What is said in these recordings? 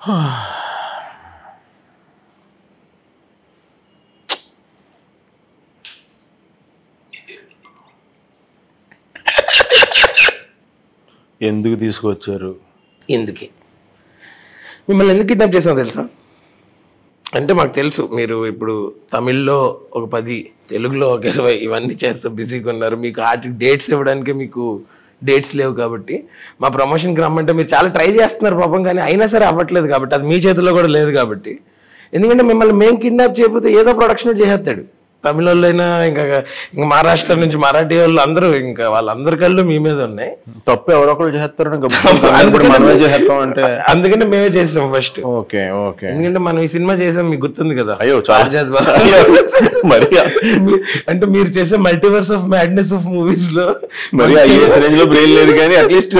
ఎందుకు తీసుకొచ్చారు ఎందుకే మిమ్మల్ని ఎందుకు కిడ్నాప్ చేసామో తెలుసా అంటే మాకు తెలుసు మీరు ఇప్పుడు తమిళ్లో ఒక పది తెలుగులో ఒక ఇరవై ఇవన్నీ చేస్తూ బిజీగా ఉన్నారు మీకు వాటికి డేట్స్ ఇవ్వడానికి మీకు డేట్స్ లేవు కాబట్టి మా ప్రమోషన్కి రమ్మంటే మీరు చాలా ట్రై చేస్తున్నారు పాపం కానీ అయినా సరే అవ్వట్లేదు కాబట్టి అది మీ చేతిలో కూడా లేదు కాబట్టి ఎందుకంటే మిమ్మల్ని మేము కిడ్నాప్ చేయకపోతే ఏదో ప్రొడక్షన్ చేసేస్తాడు తమిళ వాళ్ళైనా ఇంకా ఇంకా మహారాష్ట్ర నుంచి మరాఠీ వాళ్ళు అందరూ ఇంకా వాళ్ళందరి కళ్ళు మీ మీద ఉన్నాయి తప్పు ఎవరొకరు చేస్తారు ఇప్పుడు మనమే చేస్తాం అంటే అందుకనే మేమే చేసాం ఫస్ట్ ఓకే ఓకే ఎందుకంటే మనం ఈ సినిమా చేసాం మీకు గుర్తుంది కదా అయ్యో, చాలా. పారిజాత బాల. మరి మీ- అంటే మీరు చేసే multiverse of madness of movies లో మరి ఐఏఎస్ రేంజ్ లో బ్రెయిన్ లేదు కానీ అట్లీస్ట్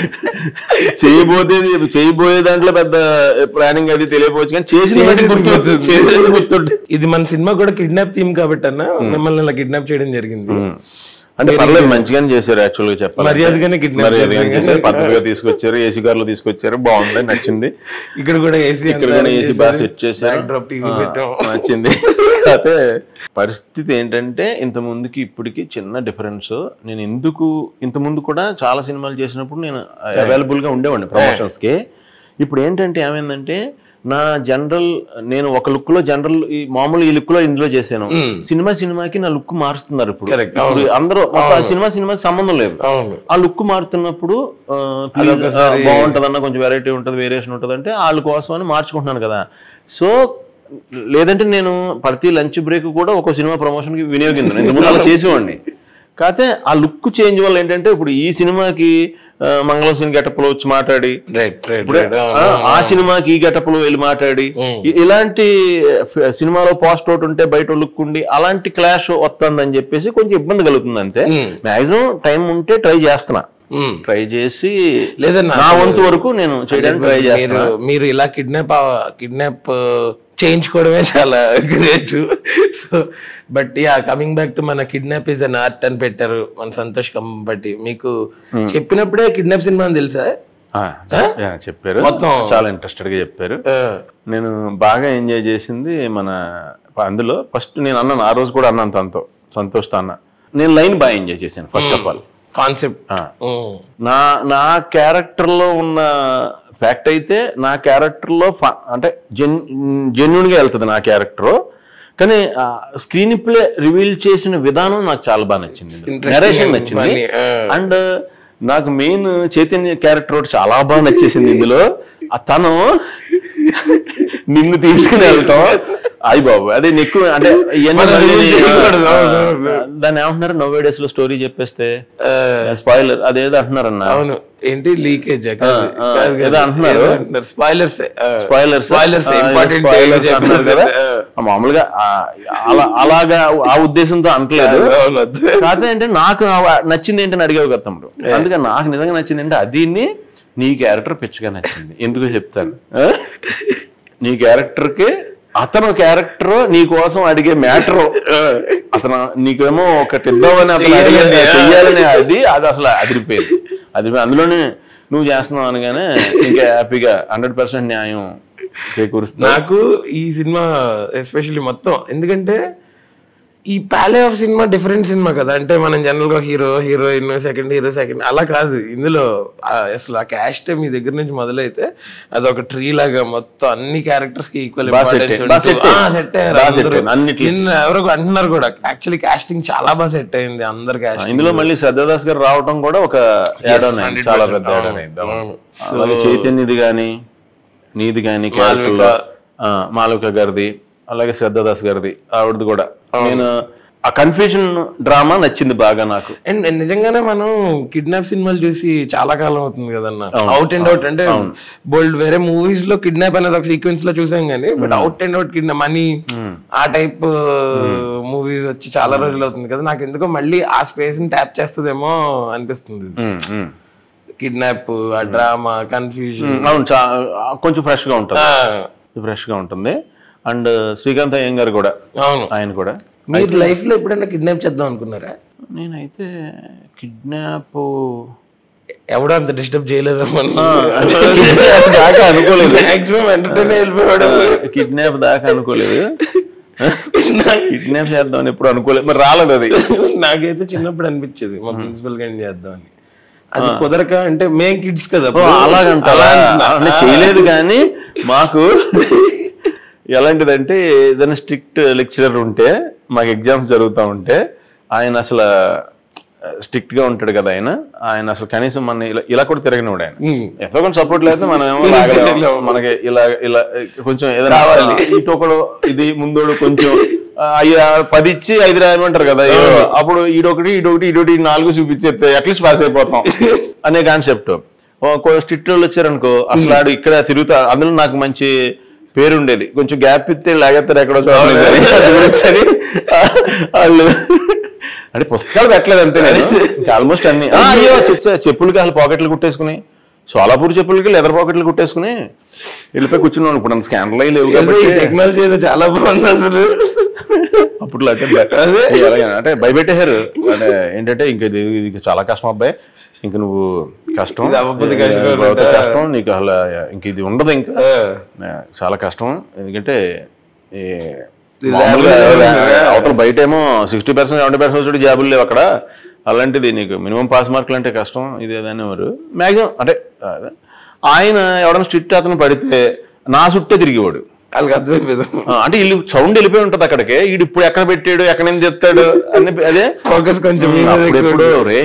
చేయబోతేది చేయబోయే దాంట్లో పెద్ద ప్లానింగ్ అది తెలియకపోవచ్చు కానీ చేసిన చేసేది గుర్తు గుర్తుంది. చేసేది గుర్తుంటే ఇది మన సినిమా కూడా కిడ్నాప్ థీమ్ కాబట్టి అన్న మిమ్మల్ని ఇలా కిడ్నాప్ చేయడం జరిగింది అంటే పర్లేదు మంచిగానే చేశారు యాక్చువల్ గా చెప్పాలి మర్యాదగానే kidnap మర్యాదగానే చేశారు. చేశారు పద్ధతిగా తీసుకొచ్చారు ఏసీ కార్లో తీసుకొచ్చారు బాగుంది నచ్చింది ఇక్కడ కూడా ఏసీ ఇక్కడ కూడా ఏసీ బాగా సెట్ చేశారు డ్రాప్ టీవీ ఆ, పెట్టాం నచ్చింది అయితే పరిస్థితి ఏంటంటే ఇంత ముందుకి ఇప్పటికి చిన్న డిఫరెన్స్ నేను ఎందుకు ఇంత ముందు కూడా చాలా సినిమాలు చేసినప్పుడు నేను అవైలబుల్ గా ఉండేవాడిని ప్రమోషన్స్ కి ఇప్పుడు ఏంటంటే ఏమైందంటే నా జనరల్ నేను ఒక లుక్ లో జనరల్ ఈ మామూలు ఈ లుక్ లో ఇందులో చేశాను సినిమా సినిమాకి నా లుక్ మారుస్తున్నారు ఇప్పుడు Correct. ఇప్పుడు అందరూ ఒక సినిమా సినిమాకి సంబంధం లేదు అవును ఆ లుక్ మారుతున్నప్పుడు ఆ, please, ఆ, బాగుంటదన్న కొంచెం వెరైటీ ఉంటుంది వేరియేషన్ ఉంటుంది అంటే వాళ్ళ కోసం అని మార్చుకుంటున్నాను కదా సో లేదంటే నేను ప్రతి లంచ్ బ్రేక్ కూడా ఒక సినిమా ప్రమోషన్కి వినియోగించాను ఇంతకుముందు అలా చేసేవాడిని కాకపోతే ఆ లుక్ చేంజ్ వల్ల ఏంటంటే ఇప్పుడు ఈ సినిమాకి ఆ, మంగళం గెటప్లో వచ్చి మాట్లాడి రైట్ రైట్ ఇప్పుడు ఆ, ఆ సినిమాకి ఈ గెటప్లో వెళ్ళి మాట్లాడి ఇ- ఇలాంటి ఫ- సినిమాలో పోస్ట్ అవుట్ ఉంటే బయట లుక్ ఉండి అలాంటి క్లాష్ వస్తుందని చెప్పేసి కొంచెం ఇబ్బంది కలుగుతుంది అంతే మాక్సిమం టైం ఉంటే ట్రై చేస్తున్నా ట్రై చేసి లేదన్నా, నా వంతు వరకు నేను చేయడానికి ట్రై మీరు చేస్తున్నా మీరు ఇలా కిడ్నాప్ కిడ్నాప్ చేయించుకోవడమే చాలా great so but ya coming back to మన కిడ్నాప్ ఇస్ అన్ ఆర్ట్ అని పెట్టారు మన సంతోష్ కంబట్టి మీకు చెప్పినప్పుడే కిడ్నాప్ సినిమా అని తెలుసా ఆ, యా, చెప్పారు మొత్తం. చాలా ఇంట్రెస్టెడ్ గా చెప్పారు నేను బాగా ఎంజాయ్ చేసింది మన అందులో ఫస్ట్ నేను అన్నాను ఆ రోజు కూడా అన్నాను తనతో సంతోష్తో అన్న నేను లైన్ బాగా ఎంజాయ్ చేశాను ఫస్ట్ ఆఫ్ ఆల్ కాన్సెప్ట్ నా నా క్యారెక్టర్ లో ఉన్న ఫ్యాక్ట్ అయితే నా క్యారెక్టర్ లో ఫ- అంటే జెన్ జెన్యున్ గా వెళ్తుంది నా క్యారెక్టర్ కానీ స్క్రీన్ ప్లే రివీల్ చేసిన విధానం నాకు చాలా బాగా నచ్చింది Interesting నరేషన్ and నచ్చింది funny, ఆ. అండ్ నాకు మెయిన్ చైతన్య క్యారెక్టర్ ఒకటి చాలా బాగా నచ్చేసింది ఇందులో ఆ తను నిన్ను తీసుకుని వెళ్తాం అయ్యి బాబు అదే ఎక్కువ అంటే ఇవన్నీ మనం మళ్ళీ reveal చేయకూడదు. ఆ, దాన్ని ఏమంటున్నారు నవ్వే డేస్ లో స్టోరీ చెప్పేస్తే స్పాయిలర్ అదేదో అంటున్నారన్న అవును ఏంటి లీకేజ్ ఆ, ఏదో అంటున్నారు. స్పాయిలర్స్ స్పాయిలర్స్ స్పాయిలర్స్ ఇంపార్టెంట్ అంటున్నారు కదా ఆ, మామూలుగా ఆ, అలా అలాగా ఆ ఉద్దేశంతో అనట్లేదు కాకపోతే అంటే నాకు ఆ- నచ్చింది ఏంటని అడిగావు కదా తమ్ముడు అందుకని నాకు నిజంగా నచ్చింది అంటే అదిని నీ క్యారెక్టర్ పిచ్చగా నచ్చింది ఎందుకో చెప్తాను ఆ? నీ క్యారెక్టర్ కి అతను క్యారెక్టర్ నీ కోసం అడిగే మ్యాటర్ అతను నీకేమో ఒకటి ఇద్దామని అతను అడిగే చెయ్యాలని అది అది అసలు అదిరిపోయింది అది అందులోనే నువ్వు చేస్తున్నావు అనగానే ఇంకా హ్యాపీగా హండ్రెడ్ పర్సెంట్ న్యాయం చేకూరుస్తున్నా నాకు ఈ సినిమా ఎస్పెషల్లీ మొత్తం ఎందుకంటే ఈ ప్యాలే ఆఫ్ సినిమా డిఫరెంట్ సినిమా కదా అంటే మనం జనరల్ గా hero heroine second hero second అలా కాదు ఇందులో ఆ అసలు ఆ క్యాస్ట్ మీ దగ్గర నుంచి మొదలైతే అది ఒక ట్రీ లాగా మొత్తం అన్ని క్యారెక్టర్స్ కి ఈక్వల్ బాగా set అయ్యింది. బాగా set అయ్యింది. సెట్ బాగా set అయ్యింది. అన్నిట్లో. నిన్న ఎవరో అంటున్నారు కూడా యాక్చువల్లీ కాస్టింగ్ చాలా బాగా సెట్ అయింది అందరు క్యాస్ట్ ఇందులో మళ్ళీ శ్రద్ధాదాస్ గారు రావటం కూడా ఒక యాడ్ అయింది చాలా పెద్ద యాడ్ అవును, అయింది అవును. అలాగే చైతన్యది గాని నీది గాని క్యారెక్టర్ మాలవిక గారిది అలాగే శ్రద్ధాదాస్ గారిది ఆవిడది కూడా నేను ఆ కన్ఫ్యూజన్ డ్రామా నచ్చింది బాగా నాకు అండ్ నిజంగానే మనం కిడ్నాప్ సినిమాలు చూసి చాలా కాలం అవుతుంది కదన్న అవుట్ అండ్ అవుట్ అంటే బోల్డ్ వేరే మూవీస్ లో కిడ్నాప్ అనేది ఒక సీక్వెన్స్ లో చూసాం కానీ but out and out kidnap money ఆ టైప్ మూవీస్ వచ్చి చాలా రోజులు అవుతుంది కదా నాకు ఎందుకో మళ్ళీ ఆ స్పేస్ ని ట్యాప్ చేస్తుందేమో అనిపిస్తుంది ఉమ్, ఉమ్. కిడ్నాప్ ఆ డ్రామా కన్ఫ్యూజన్ ఉమ్, అవును చా- కొంచెం ఫ్రెష్ గా ఉంటుంది ఫ్రెష్ గా ఉంటుంది అండ్ శ్రీకాంత్ అయ్యంగారు కూడా అవును ఆయన కూడా మీరు లైఫ్ లో ఎప్పుడైనా కిడ్నాప్ చేద్దాం అనుకున్నారా నేనైతే కిడ్నాప్ ఎవడో అంత డిస్టర్బ్ చేయలేదేమో దాకా అనుకోలేదు మాక్సిమం ఎంటర్టైన్ వెళ్ళిపోయాడు కిడ్నాప్ దాకా అనుకోలేదు కిడ్నాప్ చేద్దామని ఎప్పుడు అనుకోలేదు మరి రాలేదు అది నాకైతే చిన్నప్పుడు అనిపించేది మా ప్రిన్సిపల్ గా చేద్దామని అది కుదరక అంటే మేం కిడ్స్ కదా ఓ, అలాగంటారా అంటే చేయలేదు కానీ మాకు ఎలాంటిదంటే ఏదైనా స్ట్రిక్ట్ లెక్చరర్ ఉంటే మాకు ఎగ్జామ్స్ జరుగుతూ ఉంటే ఆయన అసలు స్ట్రిక్ట్ గా ఉంటాడు కదా ఆయన ఆయన అసలు కనీసం మన ఇలా ఇలా కూడా తిరగనివాడు ఆయన ఉమ్. ఎంతో కొంచెం సపోర్ట్ లేకపోతే మనం ఏమో లాగలేము. మనకి ఇలా ఇలా కొంచెం ఏదైనా ఇటు ఒకడు ఇది ముందోడు కొంచెం ఆ, అయ్య, పది ఇచ్చి ఐదు రాయమంటారు కదా అప్పుడు ఈడొకటి ఈడొకటి ఈడొకటి ఈ నాలుగు చూపించేస్తే అట్లీస్ట్ పాస్ అయిపోతాం అనే కాన్సెప్ట్ స్ట్రిక్ట్ వాళ్ళు వచ్చారనుకో అసలు ఆడు ఇక్కడ తిరుగుతా అందులో నాకు మంచి పేరు ఉండేది కొంచెం గ్యాప్ ఇస్తే లాగేస్తారు ఎక్కడో చూడాలి కానీ అది గురించి అని వాళ్ళు అంటే పుస్తకాలు పెట్టలేదు అంతే నేను ఆల్మోస్ట్ అన్ని ఆ, అయ్యో చె- చెప్పులకి అసలు పాకెట్లు కుట్టేసుకుని సోలాపూర్ చెప్పులకి లెదర్ పాకెట్లు కుట్టేసుకుని వెళ్ళిపోయి కూర్చున్నాను ఇప్పుడు అంత స్కానర్లు అవి లేవు కాబట్టి టెక్నాలజీ ఏదో చాలా బాగుంది అసలు అప్పుడు అంటే బ- ఏ, అలాగే అంటే భయపెట్టేశారు అంటే ఏంటంటే ఇంక ఇది ఇది చాలా కష్టం అబ్బాయి ఇంక నువ్వు కష్టం ఇది అవ్వకపోతే ఏ, కష్టం అవ్వకపోతే అంటే. కష్టం నీకు అసలు ఇంక ఇది ఉండదు ఇంకా ఆ, ఆ, చాలా కష్టం ఎందుకంటే ఈ ఇది మామూలుగా లేకపోతే అవతల బయట ఏమో సిక్స్టీ పర్సెంట్ సెవెంటీ పర్సెంట్ వచ్చి జాబులు లేవు అక్కడ అలాంటిది నీకు మినిమం పాస్ మార్కులు అంటే కష్టం ఇది అది అనేవారు మ్యాక్సిమం అంటే అదే. ఆయన ఎవడన్నా స్ట్రిక్ట్ అతను పడితే నా చుట్టే తిరిగేవాడు వాళ్ళకి అర్థమైపోయింది ఆ, అంటే వీళ్ళు సౌండ్ వెళ్ళిపోయి ఉంటది అక్కడికి వీడు ఇప్పుడు ఎక్కడ పెట్టాడు ఎక్కడ నుంచి చెప్తాడు అని అదే ఫోకస్ కొంచెం మీ మీద అప్పుడు ఎక్కువ ఎప్పుడు రే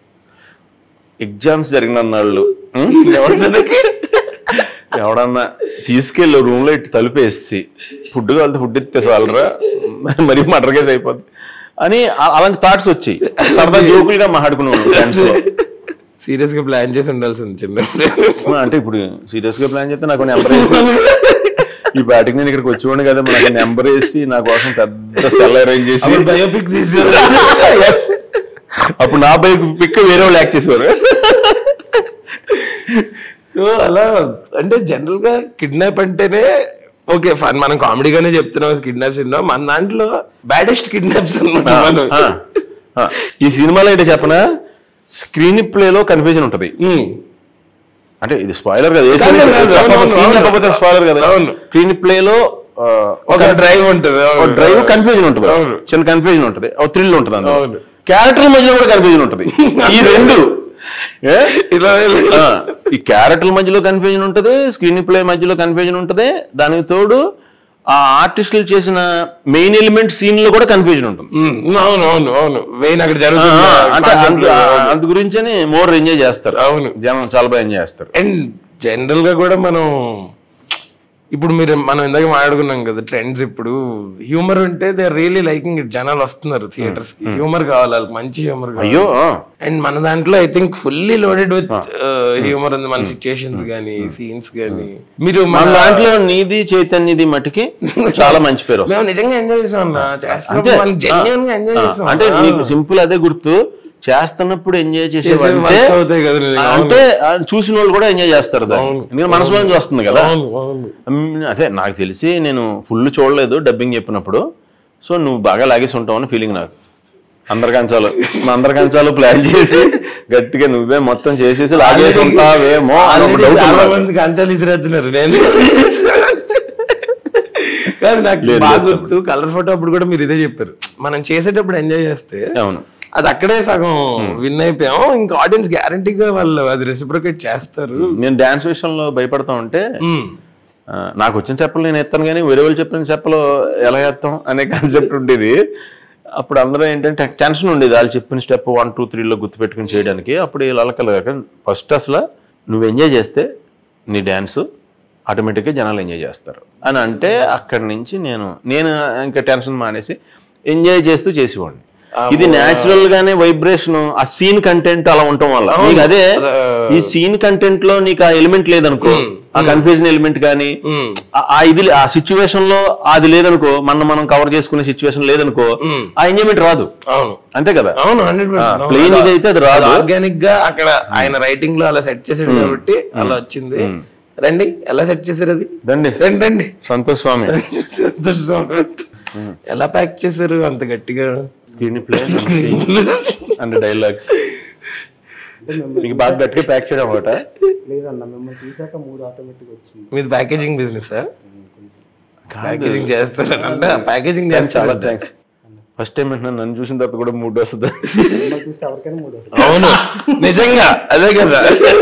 ఎగ్జామ్స్ జరిగిన నాళ్ళు ఉం? ఎవరినైనా ఎవడన్నా తీసుకెళ్ళి రూమ్ లో ఇటు తలుపేసి ఫుడ్ కావాలంటే ఫుడ్ ఇచ్చేసి వాళ్ళరా మరి మటర్ కేసు అయిపోద్ది అని అ- అలాంటి థాట్స్ వచ్చాయి సరదా జోకులుగా మాట్లాడుకున్నాను ఫ్రెండ్స్ లో సీరియస్ గా ప్లాన్ చేసి ఉండాల్సింది చిన్న అంటే ఇప్పుడు సీరియస్ గా ప్లాన్ చేస్తే నాకు నెంబర్ వేసి ఈ బ్యాటింగ్ నేను ఇక్కడికి వచ్చేవాడిని కదా నాకు నెంబర్ వేసి నా కోసం పెద్ద సెల్ అరేంజ్ చేసి బయోపిక్ తీసి Yes. అప్పుడు నా బైక్ పిక్ వేరే వాళ్ళు యాక్ట్ చేసేవారు సో అలా అంటే జనరల్ గా కిడ్నాప్ అంటేనే ఓకే ఫన్ మనం కామెడీగానే చెప్తున్నాం కిడ్నాప్స్ విన్నాం మన దాంట్లో బ్యాడెస్ట్ కిడ్నాప్స్ అనమాట మనం ఆ, ఆ. ఈ సినిమాలో ఏంటో చెప్పనా స్క్రీన్ ప్లే లో కన్ఫ్యూజన్ ఉంటది ఉమ్. అంటే ఇది స్పాయిలర్ కదా ఏ కాదు, scene కాదు, చెప్పకపోతే- అవును, scene అవును. చెప్పకపోతే స్పాయిలర్ కదా అవును. స్క్రీన్ ప్లే లో ఆ, ఒక డ్రైవ్ ఉంటుంది అవును. డ్రైవ్ కన్ఫ్యూజన్ ఉంటుంది అవును. చిన్న కన్ఫ్యూజన్ ఉంటుంది ఒక థ్రిల్ ఉంటుంది అందులో అవును. క్యారెక్టర్ మధ్యలో కూడా కన్ఫ్యూజన్ ఉంటుంది ఈ రెండు ఏ? ఇలా ఆ, ఈ క్యారెక్టర్ మధ్యలో కన్ఫ్యూజన్ ఉంటుంది స్క్రీన్ ప్లే మధ్యలో కన్ఫ్యూజన్ ఉంటుంది దానికి తోడు ఆ ఆర్టిస్టులు చేసిన మెయిన్ ఎలిమెంట్ సీన్ లో కూడా కన్ఫ్యూజన్ ఉంటుంది ఉమ్, అవును అవును అవును వెయిన్ అక్కడ ఆ, జరుగుతుంది అంటే అందు- అందు గురించి మోర్ ఎంజాయ్ చేస్తారు అవును. జనం చాలా బాగా ఎంజాయ్ చేస్తారు అండ్ జనరల్ గా కూడా మనం ఇప్పుడు మీరు మనం ఇందాక మాట్లాడుకున్నాం కదా ట్రెండ్స్ ఇప్పుడు హ్యూమర్ ఉంటే దే రియలీ లైకింగ్ ఇట్ జనాలు వస్తున్నారు థియేటర్స్ కి హ్యూమర్ కావాలి వాళ్ళకి మంచి హ్యూమర్ కావాలి అయ్యో ఆ. అండ్ మన దాంట్లో I think fully loaded with humour ఉంది మన సిచ్యుయేషన్స్ గానీ సీన్స్ గానీ మీరు మన మన దాంట్లో నీది చైతన్యది మట్టికి చాలా మంచి పేరు వస్తుంది. మేము నిజంగా ఎంజాయ్ చేసాం అన్న అంతే చేస్తాం మనం జెన్యున్ గా ఎంజాయ్ ఆ, చేసాం అంటే నీకు సింపుల్ అదే గుర్తు చేస్తున్నప్పుడు ఎంజాయ్ చేసేవంటే వర్క్ అవుతాయి కదా నిజంగా. అంటే ఆ, చూసిన వాళ్ళు కూడా ఎంజాయ్ చేస్తారు దాన్ని అవును. ఎందుకంటే మనసులో నుంచి వస్తుంది కదా అవును అవును మ్, అదే నాకు తెలిసి నేను ఫుల్ చూడలేదు డబ్బింగ్ చెప్పినప్పుడు సో నువ్వు బాగా లాగేసి ఉంటావు అని ఫీలింగ్ నాకు అందరి కంచాలు మా అందరి కంచాలు ప్లాన్ చేసి గట్టిగా నువ్వే మొత్తం చేసేసి లాగేసి ఉంటావేమో అని ఒక Already డౌట్ చాలా నాకు. మందికి అంచాలు ఇసిరేస్తున్నారు నేను కాదు నాకు లేదు, బాగా లేదు. గుర్తు కలర్ ఫోటో అప్పుడు కూడా మీరు ఇదే చెప్పారు మనం చేసేటప్పుడు ఎంజాయ్ చేస్తే అవును అది అక్కడే సగం విన్ అయిపోయాం ఇంకా ఆడియన్స్ గ్యారంటీగా వాళ్ళు అది రెసిప్రొకేట్ చేస్తారు నేను డాన్స్ విషయంలో భయపడతా ఉంటే మ్మ్. ఆ, నాకు వచ్చిన చెప్పలు నేను ఎత్తాను కానీ వేరే వాళ్ళు చెప్పిన చెప్పలు ఎలా ఎత్తాం అనే కాన్సెప్ట్ ఉండేది అప్పుడు అందరూ ఏంటంటే టెన్షన్ ఉండేది వాళ్ళు చెప్పిన స్టెప్ వన్ టూ త్రీలో గుర్తుపెట్టుకుని చేయడానికి అప్పుడు ఇలా ఫస్ట్ అసలు నువ్వు ఎంజాయ్ చేస్తే నీ డ్యాన్స్ ఆటోమేటిక్గా జనాలు ఎంజాయ్ చేస్తారు అని అంటే అక్కడి నుంచి నేను నేను ఇంకా టెన్షన్ మానేసి ఎంజాయ్ చేస్తూ చేసేవాడిని ఇది న్యాచురల్ గానే వైబ్రేషన్ ఆ సీన్ కంటెంట్ అలా ఉండటం వల్ల నీకు అదే ఈ సీన్ కంటెంట్ లో నీకు ఆ ఎలిమెంట్ లేదనుకో ఆ కన్ఫ్యూజన్ ఎలిమెంట్ కానీ మ్మ్. ఆ- ఆ ఇది ఆ సిచ్యువేషన్ లో అది లేదనుకో మనం మనం కవర్ చేసుకునే సిచ్యువేషన్ లేదనుకో మ్మ్. ఆ ఎంజాయ్మెంట్ రాదు అవును అంతే కదా అవును హండ్రెడ్ ప్లెయిన్ ఇది అయితే అది రాదు ఆర్గానిక్ గా అక్కడ ఆయన రైటింగ్ లో అలా సెట్ చేసాడు కాబట్టి అలా వచ్చింది రండి ఎలా సెట్ చేశారు అది దండి రండి రండి సంతోష్ స్వామి సంతోషం. ఎలా ప్యాక్ చేశారు అంత గట్టిగా స్క్రీన్ ప్లే అండ్ డైలాగ్స్ మిమ్మల్ని నీకు బాగా గట్టిగా ప్యాక్ చేయడం ఒకట లేదన్న మిమ్మల్ని చూసాక మూడు ఆటోమేటిక్ వచ్చింది మీది ప్యాకేజింగ్ బిజినెస్ ప్యాకేజింగ్ చేస్తారంటే ప్యాకేజింగ్ చాలా చాలా థ్యాంక్స్ ఫస్ట్ టైం వింటున్నాను నన్ను చూసిన తర్వాత కూడా మూడు వస్తుంది మిమ్మల్ని చూస్తే ఎవరికైనా మూడు వస్తుంది అవును నిజంగా అదే కదా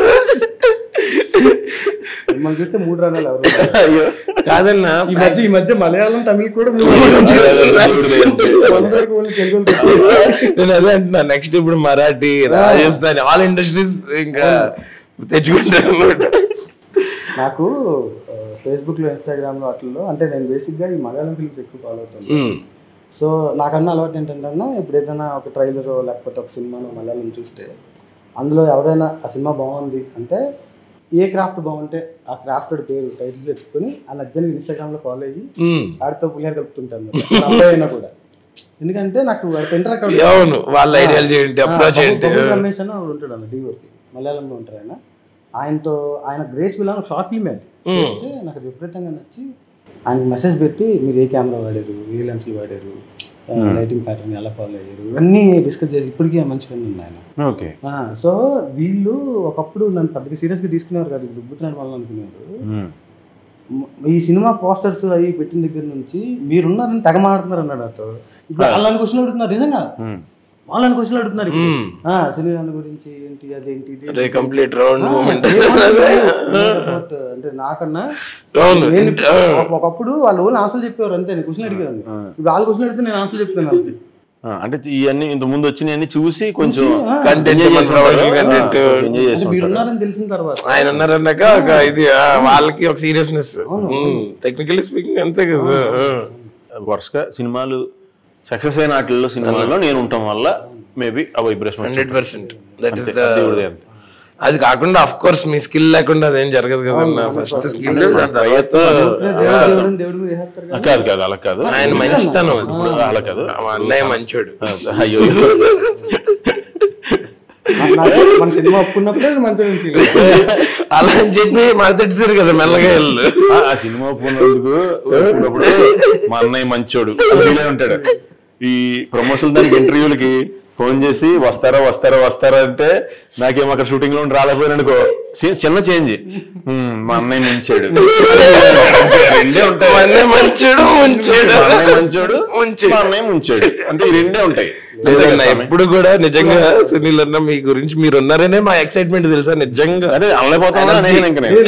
మిమ్మల్ని చూస్తే మూడు రాణాలు ఎవరు ఉన్నారు? అయ్యో కాదన్నా ఈ మధ్య ఈ మధ్య మలయాళం తమిళ్ కూడా మూడు అందరికి వాళ్ళు తెలుగు నేను అదే అంటున్నా నెక్స్ట్ ఇప్పుడు మరాఠీ రాజస్థాన్ ఆల్ ఇండస్ట్రీస్ ఇంకా తెచ్చుకుంటాను అన్నమాట నాకు ఫేస్బుక్ లో ఇన్స్టాగ్రామ్ లో వాటిల్లో అంటే నేను బేసిక్ గా ఈ మలయాళం ఫిల్మ్స్ ఎక్కువ ఫాలో అవుతాను ఉమ్. సో నాకన్నా అలవాటు ఏంటంటే అన్న ఇప్పుడు ఏదైనా ఒక ట్రైలర్ లేకపోతే ఒక సినిమాను మలయాళం చూస్తే అందులో ఎవరైనా ఆ సినిమా బాగుంది అంటే ఏ క్రాఫ్ట్ బాగుంటే ఆ క్రాఫ్ట్ పేరు టైటిల్ చెప్పుకొని ఆ నచ్చని ఇన్స్టాగ్రామ్ లో ఫాలో అయ్యి ఉమ్. ఆడితో పులిహార కలుపుతుంటాను అబ్బాయి అయినా కూడా ఎందుకంటే నాకు ఇంటర్ అవును వాళ్ళ ఐడియాలజీ ఏంటి అప్రోచ్ ఏంటి రమేష్ అని ఒకడు ఉంటాడు అన్న డిఓపి మలయాళంలో ఉంటారు ఆయన ఆయనతో ఆయన గ్రేస్ విల్ అని షార్ట్ ఫిల్మ్ అది చేస్తే నాకు అది విపరీతంగా నచ్చి ఆయనకి మెసేజ్ పెట్టి మీరు ఏ కెమెరా వాడారు ఏ లెన్స్లు వాడారు లైటింగ్ ప్యాటర్న్ ఎలా ఫాలో అయ్యారు ఇవన్నీ డిస్కస్ చేసి ఇప్పటికీ ఆ మంచి ఫ్రెండ్ ఉంది ఆయన ఓకే ఆ, సో వీళ్ళు ఒకప్పుడు నన్ను పెద్దగా సీరియస్గా తీసుకునేవారు కాదు ఇది దుబ్బుతున్నాడు వాళ్ళు అనుకునేవారు మ్- ఈ సినిమా పోస్టర్స్ అవి పెట్టిన దగ్గర నుంచి మీరున్నారని తెగ మాడుతున్నారు అన్నాడు నాతో ఇప్పుడు వాళ్ళని క్వశ్చన్ అడుగుతున్నారు నిజంగా వాళ్ళని క్వశ్చన్ అడుగుతున్నారు ఇప్పుడు. మ్మ్. ఆ, సినిమా గురించి ఏంటి అదేంటి ఇది రే కంప్లీట్ రౌండ్ మూమెంట్ About, అంటే నాకన్నా అవును నేను ఒక- ఒకప్పుడు వాళ్ళు ఓన్లీ ఆన్సర్ చెప్పేవారు అంతే నేను క్వశ్చన్ అడిగేవాడిని ఇప్పుడు వాళ్ళు క్వశ్చన్ అడిగితే నేను ఆన్సర్ చెప్తాను వాళ్ళకి. అంటే ఇవన్నీ ఇంత ముందు వచ్చినవన్నీ చూసి కొంచెం ఆ, కంటెంట్ కంటెంట్ ఎంజాయ్ అంటే చేసి మీరు ఉన్నారని తెలిసిన తర్వాత ఆయన ఉన్నారన్నాక ఒక ఇది ఆ, వాళ్ళకి ఒక సీరియస్నెస్ టెక్నికల్లీ స్పీకింగ్ అంతే కదా ఆ. వరుసగా సినిమాలు సక్సెస్ అయిన వాటిల్లో సినిమాల్లో నేను ఉండటం వల్ల మేబీ ఆ vibration hundred percent that is దేవుడిదే అంతే. అది కాకుండా అఫ్ కోర్స్ మీ స్కిల్ లేకుండా అదేం జరగదు కదన్న ఫస్ట్ స్కిల్ తర్వాత దేవుడు దేవుడు అని దేవుడి మీద వేసేస్తారు కదా. కాదు కాదు అలా కాదు ఆయన మంచితనం అది. అలా కాదు మా అన్నయ్య మంచోడు అయ్యో నాకు- నాకు మన సినిమా ఒప్పుకున్నప్పుడే మంచిగా ఫీల్ అలా అని చెప్పి మడతెట్టారు కదా మెల్లగా వెళ్ళు ఆ ఆ సినిమా ఒప్పుకున్నందుకు ఒప్పుకున్నప్పుడు మా అన్నయ్య మంచోడు ఫీల్ ఉంటాడు ఈ ప్రమోషన్ దానికి ఇంటర్వ్యూలకి ఫోన్ చేసి వస్తారా వస్తారా వస్తారా అంటే నాకేం అక్కడ షూటింగ్ లో ఉండి రాలేకపోయాను అనుకో చి- చిన్న చేంజ్ మా అన్నయ్య మంచాడు రెండే ఉంటాయి మా అన్నయ్య మంచోడు ముంచాడు మా అన్నయ్య మంచోడు ముంచాడు. మా అన్నయ్య ముంచాడు అంటే ఈ రెండే ఉంటాయి లేదన్న ఎప్పుడు కూడా నిజంగా సునీల్ అన్న మీ గురించి మీరు ఉన్నారనే మా ఎక్సైట్మెంట్ తెలుసా నిజంగా అదే అనలేకపోతున్నా నేను ఇంక నేను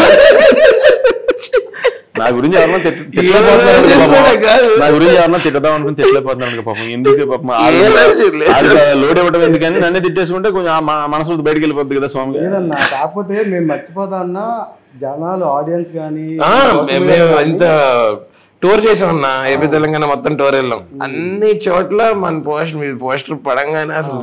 నా గురించి ఎవరన్నా తిట్ట- తిట్టలేకపోతున్నారు అనుకో పాపం. కూడా కాదు. నా గురించి ఎవరన్నా తిట్టదాం అనుకుని తిట్టలేకపోతున్నారు అనుకో పాపం ఎందుకు పాపం లేదు. లోడ్ ఇవ్వడం ఎందుకని నన్నే తిట్టేసుకుంటే కొంచెం ఆ మా- మనసు బయటకు వెళ్ళిపోద్ది కదా స్వామి లేదన్నా కాకపోతే నేను మర్చిపోతా అన్నా జనాలు ఆడియన్స్ కానీ ఆ, మే- మేము ఇంత టూర్ చేసాం అన్న ఏపీ తెలంగాణ మొత్తం టూర్ వెళ్ళాం అన్ని చోట్ల మన పోస్టర్ మీ పోస్టర్ పడంగానే అసలు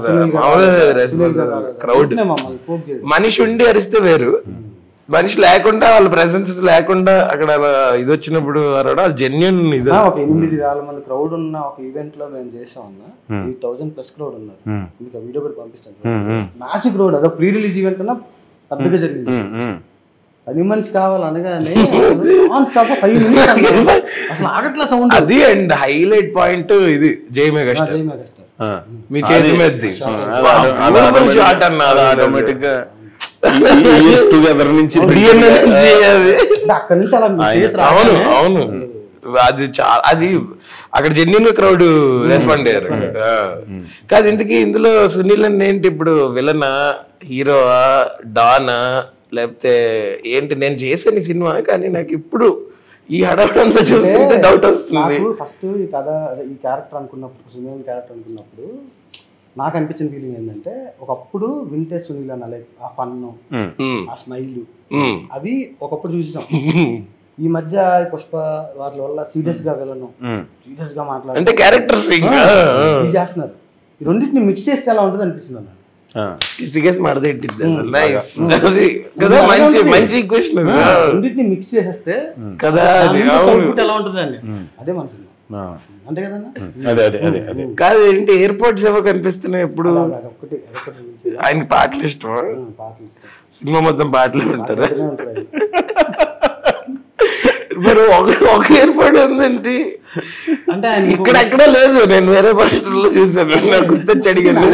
క్రౌడ్ మమ్మల్ని పోక్ చేయడం మనిషి ఉండి అరిస్తే వేరు మనిషి లేకుండా వాళ్ళ ప్రెసెన్స్ లేకుండా అక్కడ అలా ఇది వచ్చినప్పుడు అరవడం అది జెన్యున్ ఇది ఆ, ఒక ఎనిమిది వేల మంది క్రౌడ్ ఉన్న ఒక ఈవెంట్ లో మేము చేసాం అన్న ఎయిట్ థౌసండ్ ప్లస్ క్రౌడ్ ఉన్నారు మీకు ఆ వీడియో కూడా పంపిస్తాను మ్యాసివ్ క్రౌడ్ అదో ప్రీ రిలీజ్ ఈవెంట్ కన్నా పెద్దగా జరిగింది పని మనిషి కావాలనగానే నాన్ స్టాప్ ఫైవ్ మినిట్స్ అసలు ఆగట్ల సౌండ్ అది అండ్ హైలైట్ పాయింట్ ఇది జై మెగాస్టార్ జై మెగాస్టార్ మీ చేతి మీదది. షాట్ అన్న అది ఆటోమేటిక్ గా టుగెదర్ నుంచి DNA నుంచి అది. అంటే అక్కడ నుంచి అలా ఫేస్ అవును అవును అది చాలా అది అక్కడ జెన్యున్ గా క్రౌడ్ రెస్పాండ్ అయ్యారు ఆ. కాదు ఇంతకీ ఇందులో సునీల్ అన్న ఏంటి ఇప్పుడు విలనా హీరోవా డానా లేకపోతే ఏంటి నేను చేశాను ఈ సినిమా కానీ నాకు ఇప్పుడు ఈ హడావిడంతా చూస్తుంటే డౌట్ వస్తుంది నాకు ఫస్ట్ ఈ కథ అదే ఈ క్యారెక్టర్ అనుకున్నప్పుడు సునీల్ క్యారెక్టర్ అనుకున్నప్పుడు నాకు అనిపించిన ఫీలింగ్ ఏంటంటే ఒకప్పుడు వింటేజ్ సునీల్ అన్న లైక్ ఆ ఫన్ ఉమ్, ఆ స్మైల్ ఉమ్, అవి ఒకప్పుడు చూసాం ఉమ్. ఈ మధ్య ఈ పుష్ప వాటి వల్ల సీరియస్ గా వెళ్ళను సీరియస్ గా మాట్లాడి అంటే క్యారెక్టర్స్ ఇంకా ఇది చేస్తున్నారు ఈ రెండింటిని మిక్స్ చేస్తే ఎలా ఉంటుంది అనిపిస్తుంది అన్న సిగేసి మడదెట్టిద్ది నైస్ అది కదా మంచి మంచి ఈక్వేషన్ రెండింటిని మిక్స్ చేసేస్తే కదా అది దాని అవును output ఎలా ఉంటుందండి అదే మన సినిమా అంతే కదన్నా అదే అదే అదే అదే కాదు ఏంటి ఎయిర్పోర్ట్స్ ఏవో కనిపిస్తున్నాయి ఎప్పుడు అలాగా అదొక్కటి అదొక్కటి నుంచి. ఆయన పాటలు ఇష్టమా ఉమ్, పాటలు ఇస్తాం సినిమా మొత్తం పాటలు ఉంటారా ఇక్కడే ఉంటారు అవి. మరి ఒక ఒక ఎయిర్పోర్ట్ ఉందండి అంటే ఆయన ఇక్కడ ఎక్కడ లేదు నేను వేరే భాషల్లో చూసాను నాకు గుర్తొచ్చి అడిగాను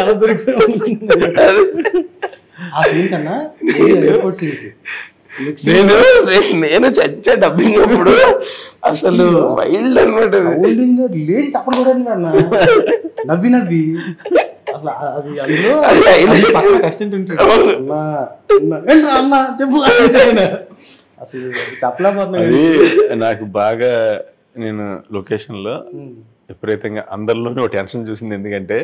ఆ సీన్ కన్నా ఎయిర్పోర్ట్ సీన్ నేను నేను- నేను చచ్చా డబ్బింగ్ అప్పుడు అసలు వైల్డ్ అనమాట అది. లేచి చప్పడు కూడా అన్న నవ్వి నవ్వి అసలు ఆ- అది అందులో అది highlight. పక్కన కష్టం ఉంటుంది అవును. అన్నా, అన్నా, ఏంట్రా అన్నా చెప్పు ఆయన. అసలు చెప్పలేకపోతున్నా అది నాకు బాగా నేను లొకేషన్ లో విపరీతంగా అందరిలోనే ఒక టెన్షన్ చూసింది ఎందుకంటే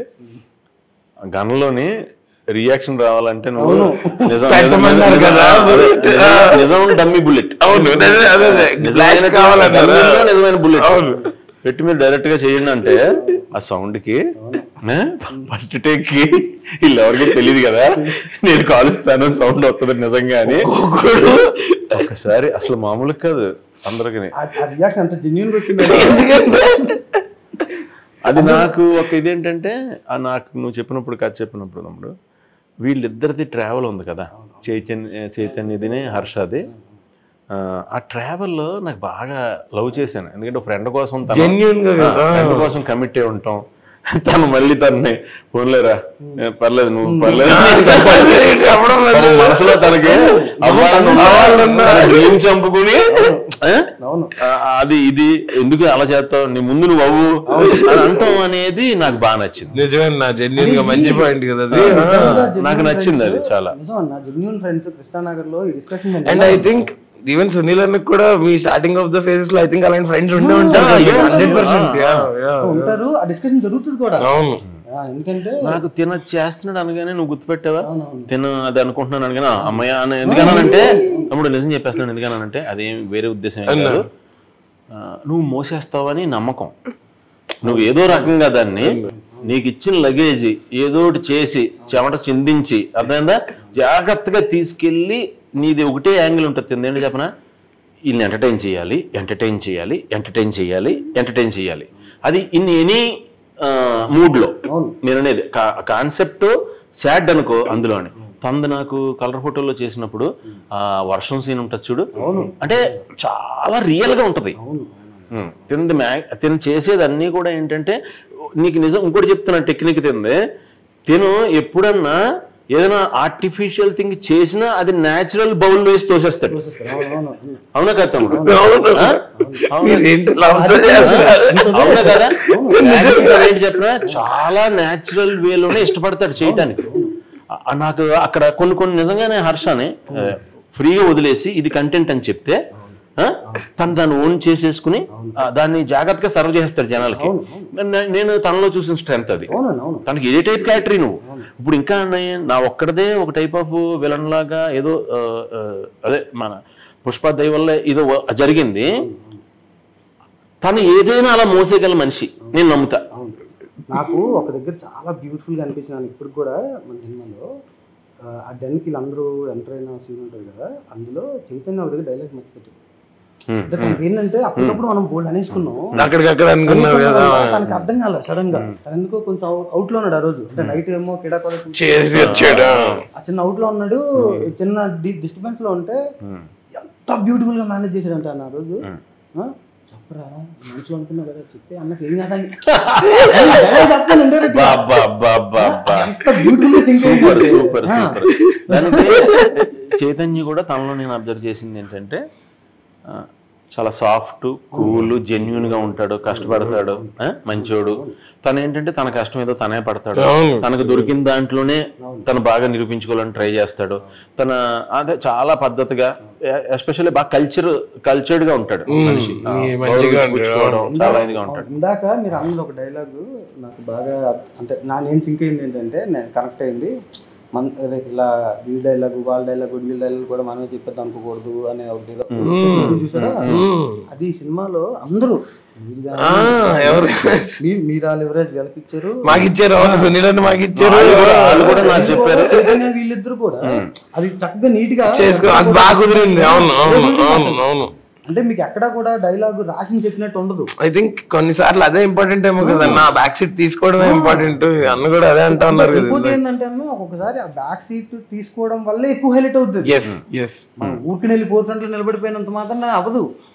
గన్లోని రియాక్షన్ రావాలంటే నువ్వు అవును. నిజం పెట్టమన్నారు కదా. నిజం- నిజం డమ్మీ బుల్లెట్ అవును, అదే, అదే, అదే. నిజమైన Flash కావాలన్నారు. నిజమైన బుల్లెట్ అవును. పెట్టి మీరు డైరెక్ట్ గా చేయండి అంటే ఆ సౌండ్ కి ఫస్ట్ టేక్ కి వీళ్ళు ఎవరికి తెలియదు కదా నేను కాలుస్తాను సౌండ్ వస్తుంది నిజంగా అని ఒకసారి అసలు మామూలు కాదు అందరికి ఆ రియాక్షన్ అంత జెన్యున్ గా వచ్చింది ఎందుకంటే అది నాకు ఒక ఇదేంటంటే ఆ నాకు నువ్వు చెప్పినప్పుడు కథ చెప్పినప్పుడు తమ్ముడు వీళ్ళిద్దరిది ట్రావెల్ ఉంది కదా చైతన్య చైతన్యదిని హర్షది ఆ, ఆ ట్రావెల్లో నాకు బాగా లవ్ చేశాను ఎందుకంటే ఫ్రెండ్ కోసం తను- Genuine గా ఆ, కదా. ఫ్రెండ్ కోసం కమిట్ అయి ఉంటాం తను మళ్ళీ తనని ఫోన్లేరా ఏ, పర్లేదు నువ్వు పర్లేదు చెప్పడం తన లేదు. మనసులో తనకి అవ్వాలని అవ్వాలన్న- డ్రీమ్ చంపుకుని ఏ? అవును ఆ, అది ఇది ఎందుకు అలా చేస్తావు నీ ముందు నువ్వు అవ్వు అని అంటాం అనేది నాకు బాగా నచ్చింది నిజమే నా జెన్యున్ గా మంచి పాయింట్ కదా అది నిజంగా genuine నాకు నచ్చింది అది friends- చాలా. నిజం అన్న జెన్యున్ ఫ్రెండ్స్ కృష్ణానగర్ లో ఈ discussion and I think even Sunil అన్నకు కూడా మీ స్టార్టింగ్ ఆఫ్ ద ఫేజెస్ లో ఐ థింక్ అలాంటి ఫ్రెండ్స్ ఉండే ఉంటారు yeah, yeah, హండ్రెడ్ పర్సెంట్ ఉంటారు ఆ డిస్కషన్ జరుగుతుంది కూడా అవును ఆ, ఎందుకంటే నాకు తిన చేస్తున్నాడు అనగానే నువ్వు గుర్తుపెట్టావా అవునవును. తిన అది అనుకుంటున్నాను అనగానే "ఆ, అమ్మయ్య అని ఎందుకన్నానంటే తమ్ముడు నిజం చెప్పేస్తున్నాడు ఎందుకన్నానంటే అదేం వేరే ఉద్దేశం ఏం కాదు ఆ, నువ్వు మోసేస్తావని నమ్మకం నువ్వు ఏదో రకంగా దాన్ని నీకు ఇచ్చిన లగేజ్ ఏదో ఒకటి చేసి చెమట చిందించి అర్థమైందా జాగ్రత్తగా తీసుకెళ్ళి నీది ఒకటే యాంగిల్ ఉంటుంది ఏంటంటే చెప్పనా వీళ్ళని ఎంటర్టైన్ చేయాలి ఎంటర్టైన్ చేయాలి ఎంటర్టైన్ చేయాలి ఎంటర్టైన్ చేయాలి అది ఇన్ ఎనీ మూడ్లో అవును. నేను అనేది కాన్సెప్ట్ సాడ్ అనుకో అందులోనే తంది నాకు కలర్ ఫోటోలో చేసినప్పుడు ఆ వర్షం సీన్ ఉంటుంది చూడు అంటే చాలా రియల్ గా ఉంటది ఉం. తినది మ్యా తిను చేసేది అన్నీ కూడా ఏంటంటే నీకు నిజం ఇంకోటి చెప్తున్నా టెక్నిక్ తింది తిను ఎప్పుడన్నా ఏదైనా ఆర్టిఫిషియల్ థింగ్ చేసినా అది న్యాచురల్ బౌల్ వేసి తోసేస్తాడు అవునవును అవునా కదా తమ్ముడు అవును. ఆ? అవునా? మీరు ఏంటి ఇలా observe చేస్తున్నారు? అవునా కదా Actually ఏంటి చెప్పినా చాలా న్యాచురల్ వేలోనే ఇష్టపడతాడు చేయటానికి ఆ, నాకు అక్కడ కొన్ని కొన్ని నిజంగానే హర్షని ఫ్రీగా వదిలేసి ఇది కంటెంట్ అని చెప్తే ఆ, తను దాన్ని ఓన్ చేసేసుకుని ఆ, దాన్ని జాగ్రత్తగా సర్వ్ చేస్తాడు జనాలకి నే- నేను తనలో చూసిన స్ట్రెంత్ అది అవునండి అవును తనకి ఏ టైప్ క్యారెక్టరీ నువ్వు ఇప్పుడు ఇంకా నే- నా ఒక్కడదే ఒక టైప్ ఆఫ్ విలన్ లాగా ఏదో ఆ, ఆ, అదే మన పుష్ప దయ వల్ల ఏదో వ- జరిగింది తను ఏదైనా అలా మోసేయగల మనిషి నేను నమ్ముతా అవును నాకు ఒక దగ్గర చాలా బ్యూటిఫుల్ గా అనిపించింది ఇప్పుడు కూడా మన సినిమాలో ఆ, ఆ డెన్కి వీళ్ళందరూ ఎంటర్ అయిన సీన్ ఉంటుంది కదా అందులో చైతన్య ఒక దగ్గర డైలాగ్ మర్చిపోతుంది Hmm. అంటే తనకి ఏంటంటే అప్పటికప్పుడు మనం బోల్డ్ అనేసుకున్నాం అక్కడికక్కడ అనుకున్నావు కదా తనకి అర్థం కాలేదు సడన్ గా తను ఎందుకో కొంచెం అవుట్ లో ఉన్నాడు ఆ రోజు అంటే నైట్ ఏమో కిడా కూడా చేసి వచ్చాడు ఆ చిన్న అవుట్ లో ఉన్నాడు చిన్న డిస్టర్బెన్స్ లో ఉంటే ఎంత బ్యూటిఫుల్ గా మేనేజ్ చేశాడంట అన్న ఆ రోజు ఆ? చెప్పరా మనుషులు అనుకున్నావు కదా చెప్పి అన్నకి ఏం కాదని చెప్తాను indirect గా. అబ్బా, అబ్బా, అబ్బా, అబ్బా. ఎంత బ్యూటిఫుల్ గా సింక్ సూపర్ సూపర్ సూపర్ దానికి చైతన్య కూడా తనలో నేను అబ్జర్వ్ చేసింది ఏంటంటే ఆ, చాలా సాఫ్ట్ కూల్ జెన్యున్ గా ఉంటాడు కష్టపడతాడు ఆ, మంచోడు తను ఏంటంటే తన కష్టం ఏదో తనే పడతాడు అవును. తనకు దొరికిన దాంట్లోనే తను బాగా నిరూపించుకోవాలని ట్రై చేస్తాడు తన అదే చాలా పద్ధతిగా ఎస్పెషల్లీ బాగా కల్చర్ కల్చర్డ్ గా ఉంటాడు మనిషి ఆ, నీ మంచిగా గౌరవించుకోవడం, చాలా ఇదిగా ఉంటాడు ఇందాక మీరు అన్నది ఒక డైలాగ్ నాకు బాగా అంటే నా నేను సింక్ అయింది ఏంటంటే నేను కనెక్ట్ అయింది మన అదే ఇలా వీళ్ళ డైలాగ్ వాళ్ళ డైలాగ్ వీళ్ళ డైలాగ్ కూడా మనమే చెప్పేద్దాం అనుకోకూడదు అనే ఒకటి ఏదో చూసారా అది ఈ సినిమాలో అందరూ మీరు గాని, ఆ, ఎవరు మీ- మీరు ఆ లివరేజ్ వీళ్ళకి ఇచ్చారు మాకు ఇచ్చారు అవును సునీల్ అని మాకు ఇచ్చారు వాళ్ళు కూడా- వాళ్ళు కూడా నాకు చెప్పారు చైతన్య వీళ్ళిద్దరు కూడా అది చక్కగా నీట్ గా చేసుకో అది బాగా కుదిరింది అవును అవును అవును అవును అంటే మీకు ఎక్కడా కూడా డైలాగ్ రాసి చెప్పినట్టు ఉండదు ఐ థింక్ కొన్నిసార్లు అదే ఇంపార్టెంట్ ఏమో కదా నా బ్యాక్ సీట్ తీసుకోవడమే ఇంపార్టెంట్ అన్న కూడా అదే అంటా ఉన్నారు ఇంకోటి కదా ఏంటంటే అన్న ఒక్కొక్కసారి ఆ బ్యాక్ సీట్ తీసుకోవడం వల్లే ఎక్కువ హైలైట్ అవుతుంది ఎస్ ఎస్ మనం ఊరికి వెళ్ళి ఫోర్ ఫ్రంట్ లో నిలబడిపోయినంత మాత్రం అవ్వదు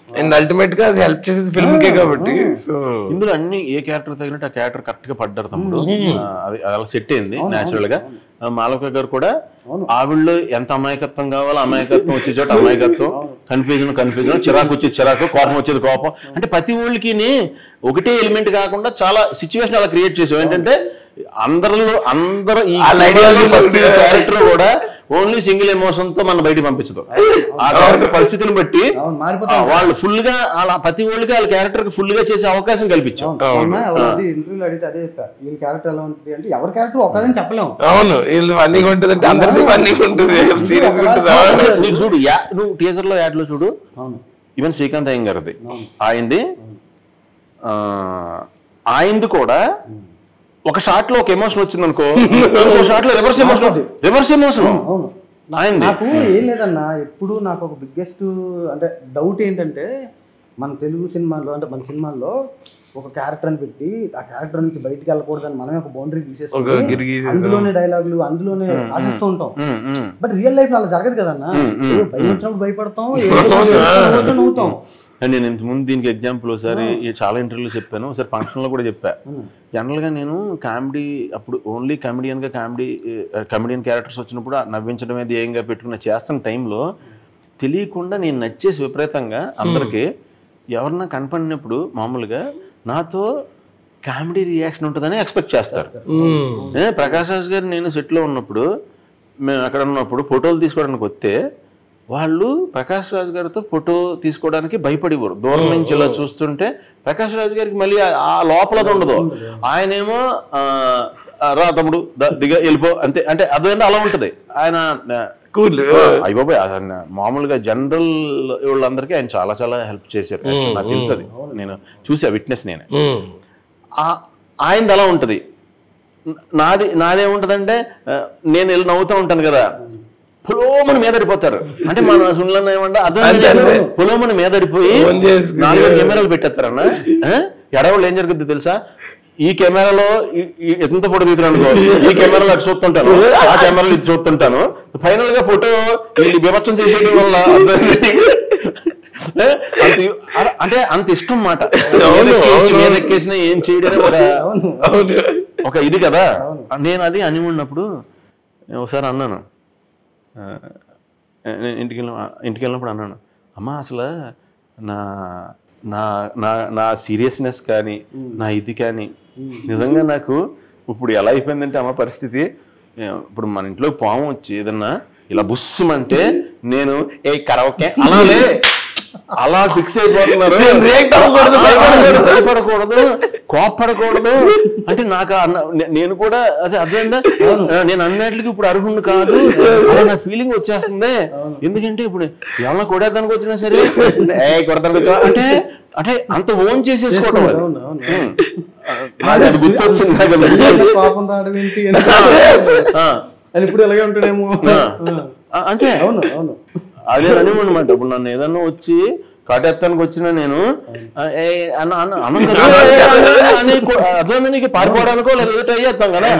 అండ్ అల్టిమేట్ గా అది హెల్ప్ చేసేది ఫిల్మ్ కే కాబట్టి సో ఇందులో అన్ని ఏ క్యారెక్టర్ తగినట్టు ఆ క్యారెక్టర్ కరెక్ట్ గా పడ్డారు తమ్ముడు ఆ, అది అది అలా సెట్ అయింది న్యాచురల్ గా ఆ, మాలవిక గారు కూడా ఆవిడలో ఎంత అమాయకత్వం కావాలో అమాయకత్వం వచ్చే చోట అమాయకత్వం కన్ఫ్యూజన్ కన్ఫ్యూజన్ చిరాకు వచ్చేది చిరాకు కోపం వచ్చేది కోపం అంటే ప్రతి ఊళ్ళకి ఒకటే ఎలిమెంట్ కాకుండా చాలా సిచ్యువేషన్ అలా క్రియేట్ చేసాం ఏంటంటే అందరిలో అందరూ ఈ వాళ్ళ ideology ప్రతి బట్టి- క్యారెక్టర్ కూడా ఓన్లీ సింగిల్ ఎమోషన్ తో మన బయట పంపించదు ఆ క్యారెక్టర్ పరిస్థితిని బట్టి అవును ఆ, మారిపోతాం వాళ్ళు ఫుల్ గా అలా ప్రతి ఒళ్ళకి వాళ్ళ క్యారెక్టర్ కి ఫుల్ గా చేసే అవకాశం కల్పించాం ఇంటర్వ్యూలో అడిగితే అదే చెప్పా వీళ్ళ క్యారెక్టర్ ఎలా ఉంటుంది అంటే ఎవరి క్యారెక్టర్ ఒకదని చెప్పలేము అవును వీళ్ళు ఫన్నీగా ఉంటుంది అంటే అందరిది ఫన్నీగా ఉంటుంది సీరియస్ ఉంటుంది అవును. నీకు చూడు యా నువ్వు టీజర్ లో యాడ్ లో చూడు అవును ఈవెన్ శ్రీకాంత్ అయ్యం గారిది ఆయనది ఆ, ఆయనది కూడా ఒక షాట్ లో ఒక ఎమోషన్ వచ్చింది అనుకో ఇంకో షాట్ లో రివర్స్ ఎమోషన్ రివర్స్ ఎమోషన్ అవును ఆయనది నాకు ఏం లేదన్నా ఎప్పుడు నాకు ఒక బిగ్గెస్ట్ అంటే డౌట్ ఏంటంటే మన తెలుగు సినిమాల్లో అంటే మన సినిమాల్లో ఒక క్యారెక్టర్ అని పెట్టి ఆ క్యారెక్టర్ నుంచి బయటికి వెళ్ళకూడదని మనమే ఒక బౌండరీ ఒక తీసేసుకొని గిరి గీసేసాం. అందులోనే డైలాగులు అందులోనే రాసిస్తూ ఉంటాం um, um. But real life అలా జరగదు కదన్నా మ్మ్, మ్మ్, ఏదో భయం వచ్చినప్పుడు భయపడతాం ఏదో వచ్చినప్పుడు నవ్వుతాం అండ్ నేను ఇంత ముందు దీనికి ఎగ్జాంపుల్ ఒకసారి ఈ చాలా ఇంటర్వ్యూలో చెప్పాను ఒకసారి ఫంక్షన్ లో కూడా చెప్పా జనరల్ గా నేను కామెడీ అప్పుడు ఓన్లీ కామెడియన్ గా కామెడీ కామెడియన్ క్యారెక్టర్స్ వచ్చినప్పుడు ఆ నవ్వించడమే ధ్యేయంగా పెట్టుకున్న చేస్తున్న టైంలో తెలియకుండా నేను నచ్చేసి విపరీతంగా అందరికి ఎవరన్నా కనపడినప్పుడు మామూలుగా నాతో కామెడీ రియాక్షన్ ఉంటుందని ఎక్స్పెక్ట్ చేస్తారు మ్మ్. ఏ, ప్రకాష్ రాజ్ గారు నేను సెట్లో ఉన్నప్పుడు మేము అక్కడ ఉన్నప్పుడు ఫోటోలు తీసుకోవడానికి వస్తే వాళ్ళు ప్రకాష్ రాజ్ గారితో ఫోటో తీసుకోవడానికి భయపడేవారు దూరం నుంచి ఇలా చూస్తుంటే ప్రకాష్ రాజ్ గారికి మళ్ళీ ఆ- ఆ లోపల అది ఉండదు ఆయనేమో ఆ, ఆ, రా తమ్ముడు ద- దిగ వెళ్ళిపో అంతే అంటే అదేంటే అలా ఉంటది ఆయన కూల్ అయ్య బాబాయ్ ఆయన మామూలుగా జనరల్ వాళ్ళందరికీ ఆయన చాలా చాలా హెల్ప్ చేశారు నాకు తెలుసు అది నేను చూసా విట్నెస్ నేనే మ్మ్. ఆ- ఆయనది అలా ఉంటది నాది నాదేముంటదంటే ఆ, నేను వెళ్ళి నవ్వుతూ ఉంటాను కదా పులోమని మీదడిపోతారు అంటే మన సున్లన్న ఏమంటే అంతే, అర్థం అంతే. పులోమని మీదడిపోయి ఫోన్ చేసుకుని. నాలుగు కెమెరాలు పెట్టేస్తారన్న ఆ? ఎడవాళ్ళు ఏం జరుగుద్ది తెలుసా ఈ కెమెరాలో ఈ- ఈ ఎంత ఫోటో తీస్తున్నాను అనుకో ఈ కెమెరాలో అటు చూస్తుంటాను ఆ కెమెరాలో ఇది చూస్తుంటాను ఫైనల్ గా ఫోటో వీళ్ళు బీభత్సం చేసేయడం వల్ల అర్థమైంది. ఏ? అంత ఇ- అలా- అంటే అంత ఇష్టం మాట అవును, అవును. మీద ఎక్కేసిన ఏం చేయడం ఒక అవును అవును ఒక ఇది కదా నేను అది అని ఉన్నప్పుడు నేను ఒకసారి అన్నాను ఆ, నేను ఇంటికి వెళ్ళి ఇంటికి వెళ్ళినప్పుడు అన్నాను అమ్మా అసలు నా నా నా నా సీరియస్నెస్ కానీ నా ఇది కానీ నిజంగా నాకు ఇప్పుడు ఎలా అయిపోయిందంటే అమ్మ పరిస్థితి ఏ, ఇప్పుడు మన ఇంట్లో పాము వచ్చి ఏదన్నా ఇలా బుస్సమంటే నేను ఏ కరవకే అలానే అలా ఫిక్స్ అయిపోతున్నారు నేను react అవ్వకూడదు, ఆ, ఆ, భయపడకూడదు. భయపడకూడదు కోప్పడకూడదు అంటే నాకు అన్న నే- నేను కూడా అదే అర్థమైందా ఆ, నేను అన్నిటికి ఇప్పుడు అర్హుండు కాదు అలా నా ఫీలింగ్ వచ్చేస్తుంది ఎందుకంటే ఇప్పుడు ఎవరన్నా కొడేదానికి వచ్చినా సరే ఏ కొడతానికి వచ్చా అంటే అంటే అంత ఓన్ చేసేసుకోవడం అది. అవును, అవును. ఉమ్. అది అది గుర్తొచ్చింది నాకు అది గుర్తొచ్చింది. పాపం రావడం ఏంటి ఆ, అని ఇప్పుడు ఎలాగే ఉంటాడేమో ఆ. ఆ, అంతే అవును అవును అదే అనమాట ఇప్పుడు నన్ను ఏదన్నా వచ్చి కాటెత్తానికి వచ్చిన నేను ఆ, ఏ, అన్న అన్న అన్నం కదా, ఏ, అన్న, అని కో- అర్థమైందా నీకు పారిపోవడానికో లేదా ట్రై చేస్తాం కదా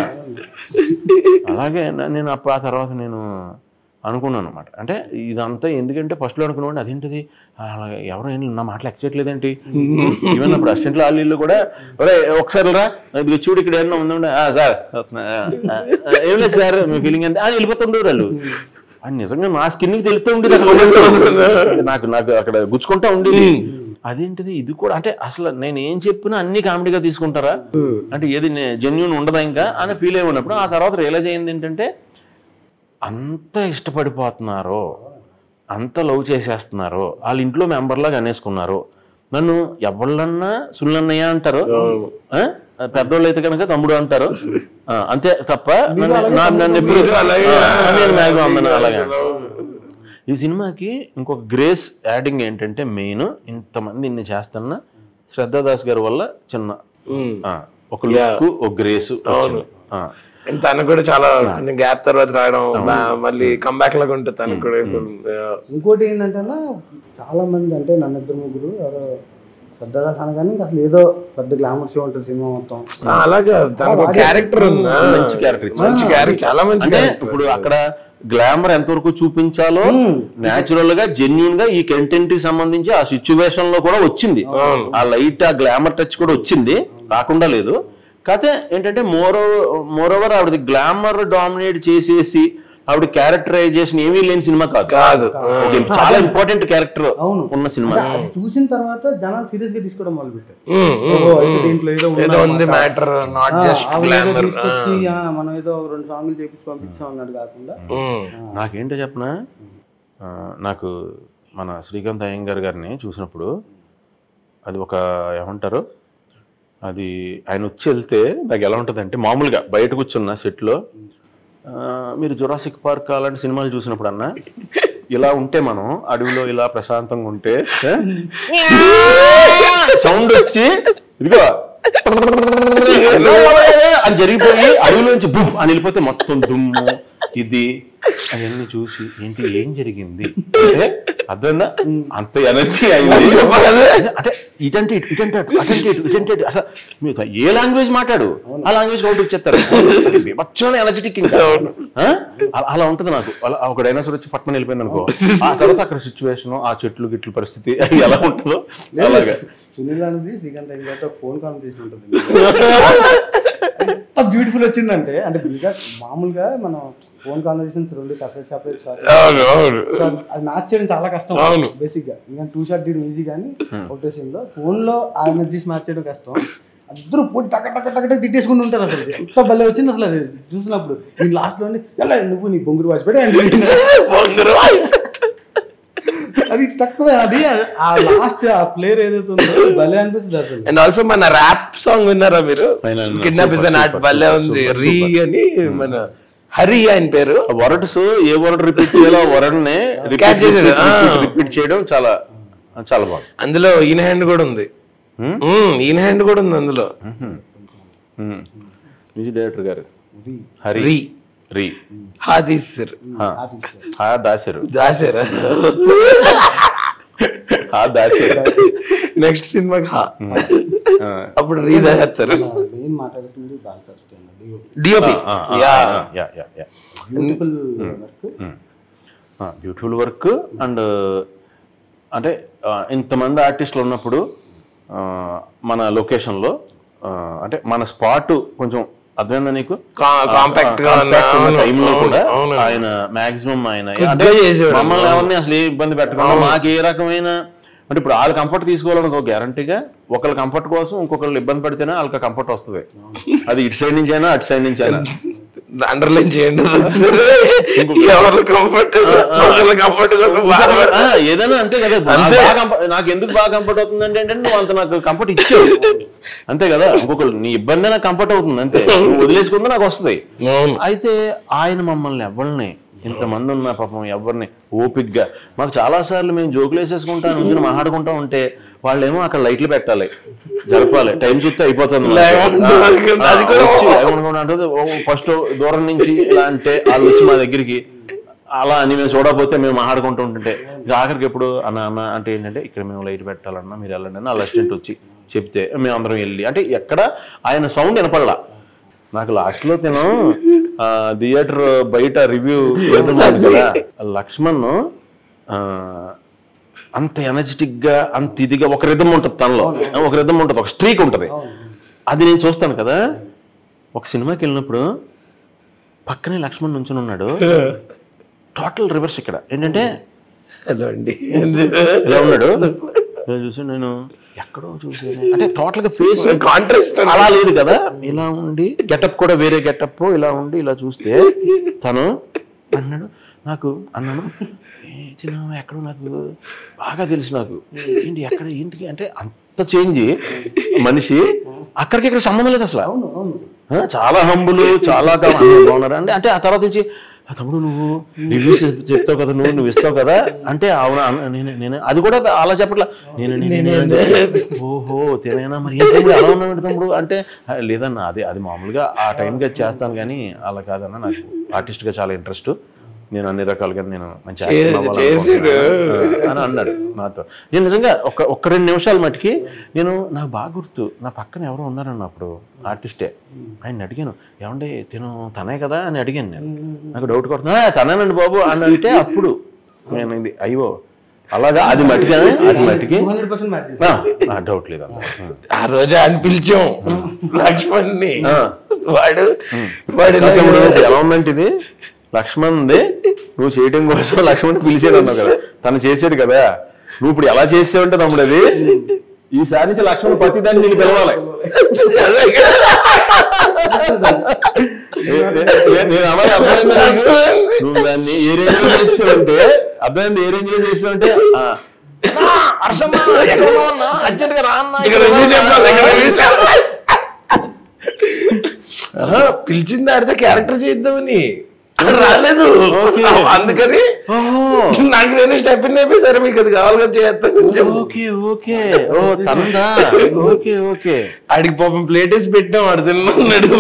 అలాగే న- నేను అప్పుడు ఆ తర్వాత నేను అనుకున్నాను అనమాట అంటే ఇదంతా ఎందుకంటే ఫస్ట్లో అనుకున్నాను అదేంటిది అలా ఎవరు ఏం నా మాటలు ఎక్స్ చేయట్లేదేంటి ఈవెన్ అప్పుడు అసిస్టెంట్లు వాళ్ళు కూడా ఒరే ఒకసారి రా ఇది చూడు ఇక్కడ ఏమన్నా ఉందంటే "ఆ, సార్ వస్తున్నా. ఆ, ఆ, ఏం లేదు సార్ మీ ఫీలింగ్ అంతే "ఆ, వెళ్ళిపోతుండ్రు వాళ్ళు అది నిజంగా నా స్కిన్కి తెలుస్తూ ఉండేది అక్కడ ఉండేది. నాకు నాకు అక్కడ గుచ్చుకుంటా ఉండేది అదేంటిది ఇది కూడా అంటే అసలు నేను ఏం చెప్పినా అన్ని కామెడీగా తీసుకుంటారా అంటే ఏది జెన్యున్ ఉండదా ఇంకా అని ఫీల్ అయి ఉన్నప్పుడు ఆ తర్వాత రియలైజ్ అయింది ఏంటంటే అంత ఇష్టపడిపోతున్నారు అంత లవ్ చేసేస్తున్నారు వాళ్ళ ఇంట్లో మెంబర్లాగా అనేసుకున్నారు నన్ను ఎవళ్ళన్నా సుల్లన్నయ్య అంటారు ఆ? పెద్దోళ్ళు అయితే కనుక తమ్ముడు అంటారు ఆ, అంతే తప్ప నన్ను- నా- నన్ను ఎప్పుడు అలాగే. ఆ, నేను మ్యాక్సిమం అందను అలాగే ఈ సినిమాకి ఇంకొక గ్రేస్ యాడింగ్ ఏంటంటే మెయిన్ ఇంతమంది ఇన్ని చేస్తున్న శ్రద్ధాదాస్ గారి వల్ల చిన్న మ్మ్. ఆ, ఒక లుక్ ఒక గ్రేస్ అవును. అండ్ తనకు కూడా చాలా కొంచెం గ్యాప్ తర్వాత రావడం బా- మళ్ళీ కంబ్యాక్ లాగా ఉంటుంది తనకు కూడా Yeah. ఇంకోటి ఏంటంటే చాలా మంది అంటే నన్ను ఇద్దరు ముగ్గురు ఎవరో పెద్దగా అనగానే ఇంకా అసలు ఏదో పెద్ద గ్లామర్ షో ఉంటుంది సినిమా మొత్తం ఆ, అలాగే తనకు క్యారెక్టర్ ఉందా మంచి క్యారెక్టర్ మంచి క్యారెక్టర్ చాలా మంచి అంటే క్యారెక్టర్ ఇప్పుడు అక్కడ గ్లామర్ ఎంతవరకు చూపించాలో నేచురల్ గా జెన్యున్ గా ఈ కంటెంట్ కి సంబంధించి ఆ సిచ్యువేషన్ లో కూడా వచ్చింది ఆ లైట్ ఆ గ్లామర్ టచ్ కూడా వచ్చింది రాకుండా లేదు కాకపోతే ఏంటంటే మోరో మోరోవర్ ఆవిడది గ్లామర్ డామినేట్ చేసేసి ఆవిడ క్యారెక్టరైజేషన్ ఏమీ లేని సినిమా కాదు కాదు. ఒక చాలా ఇంపార్టెంట్ క్యారెక్టర్ అవును. ఉన్న సినిమా అంటే అది చూసిన తర్వాత జనాలు సీరియస్ గా తీసుకోవడం మొదలు పెట్టారు ఉమ్, ఉమ్, ఓహో, అయితే దీంట్లో ఏదో ఏదో ఉంది ఉందన్నమాట. మ్యాటర్ నాట్ ఆ, జస్ట్ ఆవిడ ఏదో గ్లామర్ తీసుకొచ్చి, ఆ, మనం ఏదో ఒక రెండు సాంగ్లు చేపించి పంపించాం అన్నట్టు కాకుండా నాకేంటో చెప్పనా ఆ, నాకు మన శ్రీకాంత్ అయ్యంగార్ గారిని చూసినప్పుడు అది ఒక ఏమంటారు అది ఆయన వచ్చి వెళ్తే నాకు ఎలా ఉంటుంది అంటే మామూలుగా బయట కూర్చున్న సెట్లో మీరు జురాసిక్ పార్క్ అలాంటి సినిమాలు చూసినప్పుడు అన్న ఇలా ఉంటే మనం అడవిలో ఇలా ప్రశాంతంగా ఉంటే సౌండ్ వచ్చి ఇదిగో అని జరిగిపోయి అడవిలోంచి బుఫ్ అని వెళ్ళిపోతే మొత్తం దుమ్ము ఇది అవన్నీ చూసి ఏంటి ఏం జరిగింది అంటే అర్థందా అంత ఎనర్జీ అయింది అంటే ఇటంటే ఇటు, ఇటంటే అటు, అటంటే ఇటు, ఇటంటే ఇటు. అసలు మీరు ఏ లాంగ్వేజ్ మాట్లాడు ఆ లాంగ్వేజ్ కౌంట్ ఇచ్చేస్తారు బీభత్సమైన ఎనర్జెటిక్ ఇంకా ఆ? అలా- అలా ఉంటుంది నాకు అలా ఒక డైనోసార్ వచ్చి పట్టుమని వెళ్ళిపోయింది అనుకో ఆ తర్వాత అక్కడ సిచ్యువేషన్ ఆ చెట్లు గిట్లు పరిస్థితి అది ఎలా ఉంటుందో అలాగా సునీల్ అనేది శ్రీకాంత్ అయిన తర్వాత ఫోన్ కాన్వర్సేషన్ ఉంటుంది ఎంత బ్యూటిఫుల్ వచ్చిందంటే అంటే బికాస్ మామూలుగా మనం ఫోన్ కాన్వర్సేషన్స్ రెండు సపరేట్ సపరేట్ అవును అవును అది మ్యాచ్ చేయడం చాలా కష్టం అవును. బేసిక్ గా ఇంకా టూ షాట్ తీయడం ఈజీ కానీ ఒకటే సీన్ లో ఫోన్ లో ఆ ఎనర్జీస్ మ్యాచ్ చేయడం కష్టం అందరూ పోటీ టక టక టక టక తిట్టేసుకుంటూ ఉంటారు అసలు ఎంత భలే వచ్చింది అసలు అది చూసినప్పుడు నేను లాస్ట్ లో ఉండి, ఎలా నువ్వు నీ బొంగురు వాచి పెట్టి బొంగురు. అది తక్కువ అది ఆ లాస్ట్ ఆ ప్లేయర్ ఏదైతే ఉందో భలే అనిపిస్తుంది అసలు అండ్ ఆల్సో మన ర్యాప్ సాంగ్ విన్నారా మీరు Final, kidnap is super, not super, భలే super, ఉంది super, రీ super. అని మన హరి ఆయన పేరు వర్డ్స్ ఏ వర్డ్ రిపీట్ చేయాలో వర్డ్ని Catch చేసాడు. ఆ. రిపీట్ చేయడం చాలా చాలా బాగుంది అందులో ఈయన హ్యాండ్ కూడా ఉంది Hmm? ఉమ్, ఈయన హ్యాండ్ కూడా ఉంది అందులో మ్యూజిక్ డైరెక్టర్ గారు ఇది హరి రీ రీ హా తీసారు హా. ఆ తీస్తారు. హా దాసరు దాసారా హా దాసరు నెక్స్ట్ సినిమాకి హా ఆ, అప్పుడు రీ దాసేస్తారు మన మెయిన్ మాట్లాడుతుంది బాలసరస్వతి అన్న డిఓపి ఆ, ఆ, యా ఆ, yeah, yeah, yeah. Beautiful work beautiful work and అంటే ఆ, ఇంతమంది ఆర్టిస్టులు ఉన్నప్పుడు ఆ, మన లొకేషన్లో అంటే మన స్పాట్ కొంచెం అర్థమైందా నీకు కాంపాక్ట్ గా ఉన్న- Compact ఉన్న అవును, time లో అవును, కూడా అవును. ఆయన మాక్సిమం ఆయన Good అంటే గా చేసేవాడు. మమ్మల్ని ఎవరిని అసలు ఏ ఇబ్బంది పెట్టకుండా మాకు ఏ రకమైన అంటే ఇప్పుడు వాళ్ళ కంఫర్ట్ తీసుకోవాలనుకో గ్యారంటీగా ఒకళ్ళ కంఫర్ట్ కోసం ఇంకొకళ్ళు ఇబ్బంది పడితేనే వాళ్ళకి కంఫర్ట్ వస్తుంది అది ఇటు సైడ్ నుంచి అయినా అటు సైడ్ నుంచి అయినా అండర్లైన్ చేయండి ఎవరు కంఫర్ట్ ఒకళ్ళ కంఫర్ట్ కోసం బాధపడ- ఆ, ఏదైనా అంతే కదా ఇప్పుడు నాకు అంతే. బాగా comfort- నాకు ఎందుకు బాగా కంఫర్ట్ అవుతుంది అంటే ఏంటంటే నువ్వు అంత నాకు కంఫర్ట్ ఇచ్చావు అంతే కదా ఇంకొకరు నీ ఇబ్బంది నాకు కంఫర్ట్ అవుతుంది అంతే నువ్వు వదిలేసుకుంటే నాకు వస్తుంది అవును. అయితే ఆయన మమ్మల్ని ఎవరిని ఇంతమంది ఉన్న పాపం ఎవరిని ఓపిక్గా మాకు చాలా సార్లు మేము జోకులు వేసేసుకుంటా నుంచి మాట్లాడుకుంటా ఉంటే వాళ్ళేమో అక్కడ లైట్లు పెట్టాలి జరపాలి టైం చూస్తే అయిపోతుంది మనకి. లేకుండా ఆ, అది కూడా వచ్చి లేకుండా అంటే ఫస్ట్ దూరం నుంచి ఇలా అంటే వాళ్ళు వచ్చి మా దగ్గరికి అలా అని మేము చూడకపోతే మేము మాట్లాడుకుంటూ ఉంటుంటే ఇక ఆఖరికి ఎప్పుడు అన్న అన్న అంటే ఏంటంటే ఇక్కడ మేము లైట్ పెట్టాలన్నా మీరు వెళ్ళండి అని వాళ్ళ అసిస్టెంట్ వచ్చి చెప్తే మేము అందరం వెళ్ళి అంటే ఎక్కడ ఆయన సౌండ్ వినపడలా నాకు లాస్ట్ లో తిను థియేటర్ బయట రివ్యూ వెళ్తున్నాడు కదా లక్ష్మణ్ ఆ, అంత ఎనర్జెటిక్ గా అంత ఇదిగా ఒక రిధం ఉంటుంది తనలో ఒక రిధం ఉంటుంది ఒక స్ట్రీక్ ఉంటుంది అది నేను చూస్తాను కదా ఒక సినిమాకి వెళ్ళినప్పుడు పక్కనే లక్ష్మణ్ నుంచుని ఉన్నాడు టోటల్ రివర్స్ ఇక్కడ ఏంటంటే హలో అండి ఇలా ఉన్నాడు ఇలా చూసి నేను ఎక్కడో చూసాను అంటే టోటల్ గా ఫేస్ కాంట్రాస్ట్ అలా లేదు కదా ఇలా ఉండి గెటప్ కూడా వేరే గెటప్ ఇలా ఉండి ఇలా చూస్తే తను అన్నాడు నాకు అన్నాను "ఏ చిన్న ఎక్కడో నాకు బాగా తెలుసు నాకు ఏంటి ఎక్కడ ఏంటికి అంటే అంత చేంజ్ మనిషి అక్కడికి ఇక్కడ సంబంధం లేదు అసలు అవును అవును ఆ, చాలా హంబులు చాలా కా- అందరూ బాగున్నారు అంటే అంటే ఆ తర్వాత నుంచి "ఆ తమ్ముడు నువ్వు రివ్యూస్ చెప్తావు కదా నువ్వు నువ్వు ఇస్తావు కదా అంటే అవునా అన్న, నేను నేను అది కూడా అలా చెప్పట్లా నేను నేను- నేను అంటే, ఓహో తినేనా మరి ఏం తమ్ముడు అలా ఉన్నాడు తమ్ముడు అంటే "ఆ, లేదన్న అది అది మామూలుగా ఆ టైంకి అది చేస్తాను కానీ అలా కాదన్న నాకు ఆర్టిస్ట్గా చాలా ఇంట్రెస్ట్ నేను అన్ని రకాలుగా నేను మంచి చే- actor అవ్వాలనుకుంటున్నాను. చేసాడు. అని అన్నాడు నాతో నేను నిజంగా ఒక ఒక్క రెండు నిమిషాల మటుకి నేను నాకు బాగా గుర్తు నా పక్కన ఎవరో ఉన్నారన్న అప్పుడు ఆర్టిస్టే ఆయన అడిగాను ఏమండి తిను తనే కదా అని అడిగాను నేను నాకు డౌట్ కొడుతున్నా "ఆ, తనేనండి బాబు అని అంటే అప్పుడు నేను ఇది అయ్యో అలాగా అది మట్టిగా అది మట్టికి టూ హండ్రెడ్ పర్సెంట్ మ్యాచ్ ఆ, ఆ, డౌట్ లేదన్న ఆ రోజు అని పిలిచాం లక్ష్మణ్ని ఆ. వాడు వాడు ఇలా నాకు ఇప్పుడు ఎలా ఉందంటే ఇది లక్ష్మణ్ది నువ్వు చేయడం కోసం లక్ష్మణ్ పిలిచాడు అన్నావు కదా తను చేసాడు కదా నువ్వు ఇప్పుడు ఎలా చేసావంటే తమ్ముడు అది ఈసారి నుంచి లక్ష్మణ్ ప్రతి దాన్ని నేను పిలవాలి నే- నే- నేను అమ్మాయి అర్థమైందా నీకు? నువ్వు దాన్ని ఏ రేంజ్ లో చేసావంటే అర్థమైంది ఏ రేంజ్ లో చేసావంటే ఆ, అన్నా, హర్షమ్మా, ఎక్కడ ఉన్నావు అన్నా? అర్జెంట్ గా రా అన్నా, ఇక్కడ ఇక్కడ review రా చెప్పాలి, అన్నా. ఇక్కడ review చెప్పాలి. ఆహా, పిలిచింది ఆడితే క్యారెక్టర్ చేద్దామని అక్కడ రాలేదు ఓకే. అందుకని ఓహో. నాకు నేను స్టెప్ ఇన్ అయిపోయి సరే మీకు అది కావాలి కదా చేస్తాను ఓకే ఓకే ఓ తందా ఓకే ఓకే ఆడికి పాపం ప్లేట్ వేసి పెట్టాం ఆడు తిన్నాడు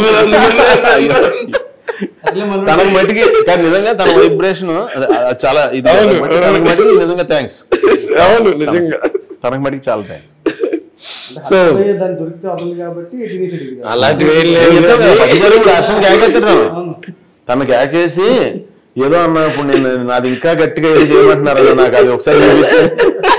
అసలే మనం తనకు మట్టికి కానీ నిజంగా తన వైబ్రేషన్ చాలా ఇది అవును, మట్టికి తనకు మట్టికి నిజంగా థ్యాంక్స్ అవును నిజంగా తనకు మట్టికి చాలా థ్యాంక్స్ అంటే హత్య దాన్ని దొరికితే వదలదు కాబట్టి తినేసాడు ఇది. అలాంటివి ఏం లేదు ఇప్పుడు అర్షం కేకెత్తాడు తను అవును తను కేకేసి ఏదో అన్నా ఇప్పుడు నేను నాది ఇంకా గట్టిగా ఏదో చేయమంటున్నారు కదా, నాకు అది ఒకసారి చూపించు.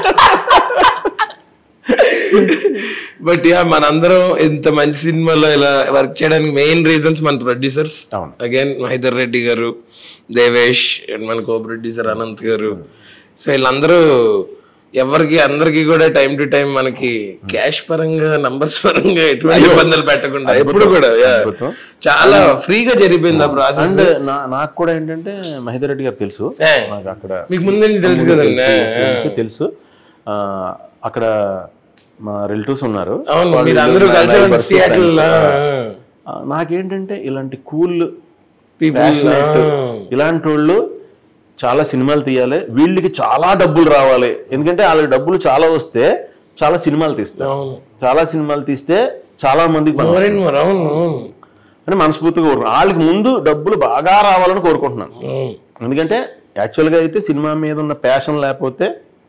బట్ యా మనందరం ఇంత మంచి సినిమాలో ఇలా వర్క్ చేయడానికి మెయిన్ రీజన్స్ మన ప్రొడ్యూసర్స్ అవును. అగైన్ మహిదర్ రెడ్డి గారు దేవేష్ అండ్ మన కో ప్రొడ్యూసర్ అనంత్ గారు సో వీళ్ళందరూ ఎవరికి అందరికి కూడా టైం టు టైం మనకి క్యాష్ పరంగా నంబర్స్ పరంగా ఎటువంటి ఇబ్బందులు పెట్టకుండా ఎప్పుడు కూడా yeah. అద్భుతం. చాలా ఫ్రీగా జరిగిపోయింది ఆ ప్రాసెస్ అండ్ నా- నాకు కూడా ఏంటంటే మహిదర్ రెడ్డి గారు తెలుసు ఏ. నాకు అక్కడ మీకు ముందే తెలుసు కదండి తెలుసు, తెలుసు, తెలుసు ఆ, అక్కడ మా రిలేటివ్స్ ఉన్నారు అవును వాళ్ళు మీరు అందరూ నా కలిసి neighbours, సియాటిల్ friends. ఆ, నాకేంటంటే ఇలాంటి కూల్ పీపుల్ ఇలాంటి వాళ్ళు చాలా సినిమాలు తీయాలి వీళ్ళకి చాలా డబ్బులు రావాలి ఎందుకంటే వాళ్ళకి డబ్బులు చాలా వస్తే చాలా సినిమాలు తీస్తారు అవును చాలా సినిమాలు తీస్తే చాలా మందికి పని మోర్ అండ్ మోర్ అవును అవును అని మనస్ఫూర్తిగా కోరుకున్నాను వాళ్ళకి ముందు డబ్బులు బాగా రావాలని కోరుకుంటున్నాను అవును ఎందుకంటే యాక్చువల్గా అయితే సినిమా మీద ఉన్న ప్యాషన్ లేకపోతే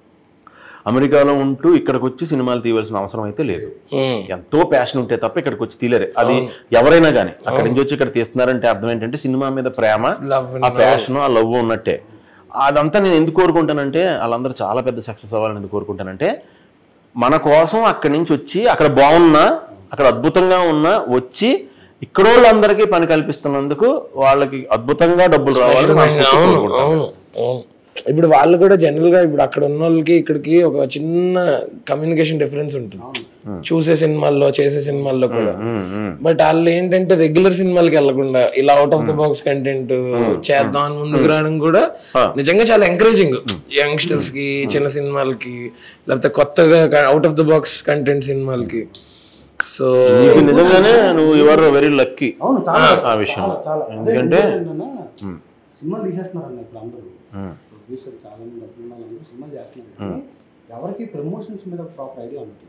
అమెరికాలో ఉంటూ ఇక్కడికి వచ్చి సినిమాలు తీయవలసిన అవసరం అయితే లేదు ఉమ్. ఎంతో ప్యాషన్ ఉంటే తప్ప ఇక్కడికి వచ్చి తీయలేరు అది ఎవరైనా కానీ అక్కడి నుంచి వచ్చి ఇక్కడ తీస్తున్నారంటే అర్థం ఏంటంటే సినిమా మీద ప్రేమ Love ఆ ప్యాషన్ ఆ లవ్ ఉన్నట్టే అదంతా నేను ఎందుకు కోరుకుంటానంటే వాళ్ళందరూ చాలా పెద్ద సక్సెస్ అవ్వాలని ఎందుకు కోరుకుంటానంటే మన కోసం అక్కడి నుంచి వచ్చి అక్కడ బాగున్నా అక్కడ అద్భుతంగా ఉన్నా వచ్చి ఇక్కడ వాళ్ళందరికీ పని కల్పిస్తున్నందుకు వాళ్ళకి అద్భుతంగా డబ్బులు రావాలని మనస్ఫూర్తిగా అవును కోరుకుంటాను. అవును అవును ఇప్పుడు వాళ్ళు కూడా జనరల్ గా ఇప్పుడు అక్కడ ఉన్న వాళ్ళకి ఇక్కడికి ఒక చిన్న కమ్యూనికేషన్ డిఫరెన్స్ ఉంటుంది చూసే సినిమాల్లో చేసే సినిమాల్లో కూడా ఉమ్, ఉమ్. బట్ వాళ్ళు ఏంటంటే రెగ్యులర్ సినిమాలకి వెళ్లకుండా ఇలా out of the box content చేద్దాం అని ముందుకు రావడం కూడా నిజంగా చాలా ఎంకరేజింగ్ యంగ్స్టర్స్ కి చిన్న సినిమాలకి లేకపోతే కొత్తగా out of the box content సినిమాలకి సో నీకు నిజంగానే నువ్వు యువర్ వెరీ లక్కీ అవును చాలా ఆ విషయం. చాలా, చాలా అదే ఎందుకంటే- ఏంటంటే సినిమాలు తీసేస్తున్నారు అన్న ఇప్పుడు అందరూ ప్రొడ్యూసర్ చాలా మంది అభిమానులు అందరూ సినిమాలు చేస్తున్నారు కానీ ఎవరికి ప్రమోషన్స్ మీద ప్రాపర్ ఐడియా ఉంటుంది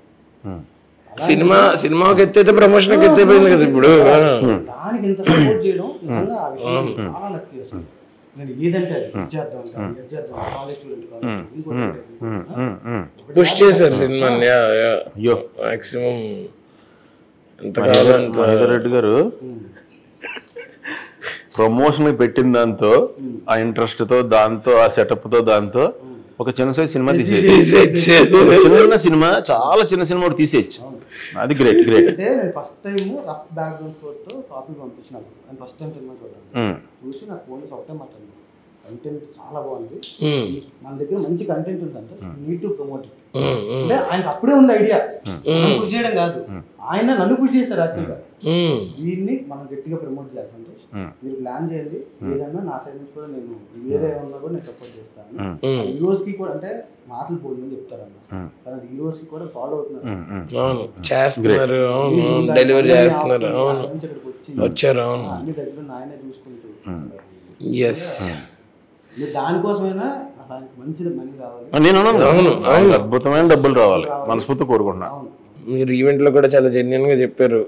సినిమా సినిమాకి ఎత్తైతే ప్రమోషన్ ఎత్తైపోయింది కదా ఇప్పుడు దానికి ఇంత సపోర్ట్ చేయడం నిజంగా ఆ విషయం చాలా లక్కీ అసలు నేను ఏదంటే అది ఇది చేద్దాం అంటే అది, ఇది చేద్దాం కాలేజ్ స్టూడెంట్ కావచ్చు ఇంకోటి అంటే ఇంకోటి. పుష్ చేశారు సినిమాని యా యా అయ్యో మాక్సిమం ఎంత కావాలో అంత మహేందర్ రెడ్డి గారు ప్రమోషన్ పెట్టిన దాంతో ఆ ఇంట్రెస్ట్ తో దాంతో ఆ సెటప్ తో దాంతో ఒక చిన్న సైజ్ సినిమా తీసేది ఒక చిన్న సినిమా చాలా చిన్న సినిమా ఒకటి తీసేయచ్చు అది గ్రేట్ గ్రేట్ అంటే నేను first time rough background score తో కాపీ పంపించినాను నేను ఫస్ట్ టైం సినిమా చూడాలి చూసి నాకు ఫోన్ ఒకటే మాట్లాడింది కంటెంట్ చాలా బాగుంది ఉమ్, మన దగ్గర మంచి కంటెంట్ ఉందంటే need to promote um, um, అంటే ఆయనకు అప్పుడే ఉంది ఐడియా కృషి చేయడం కాదు ఆయన నన్ను కృషి చేశారు యాక్చువల్గా ఉమ్, దీన్ని మనం గట్టిగా ప్రమోట్ చేయాలి సంతోష్ మీరు ప్లాన్ చేయండి ఏదన్నా నా సైడ్ నుంచి కూడా నేను వేరే ఉన్నా కూడా నేను సపోర్ట్ చేస్తాను ఉమ్. హీరోస్ కి కూడా అంటే మాటలు పోయిందని చెప్తారన్న కానీ అది హీరోస్ కి కూడా ఫాలో అవుతున్నారు అవును చేస్తున్నారు అవును అవును డెలివరీ చేస్తున్నారు అవును నుంచి ఇక్కడికి వచ్చి వచ్చారు అవును అన్ని దగ్గర నాయనే చూసుకుంటూ ఎస్ మీరు దానికోసమైనా ఆయనకి మంచిది మనీ రావాలి నేను అన్నాను ఆయనకు అద్భుతమైన డబ్బులు రావాలి మనస్ఫూర్తి కోరుకుంటున్నా అవును మీరు ఈవెంట్ లో కూడా చాలా జెన్యున్ గా చెప్పారు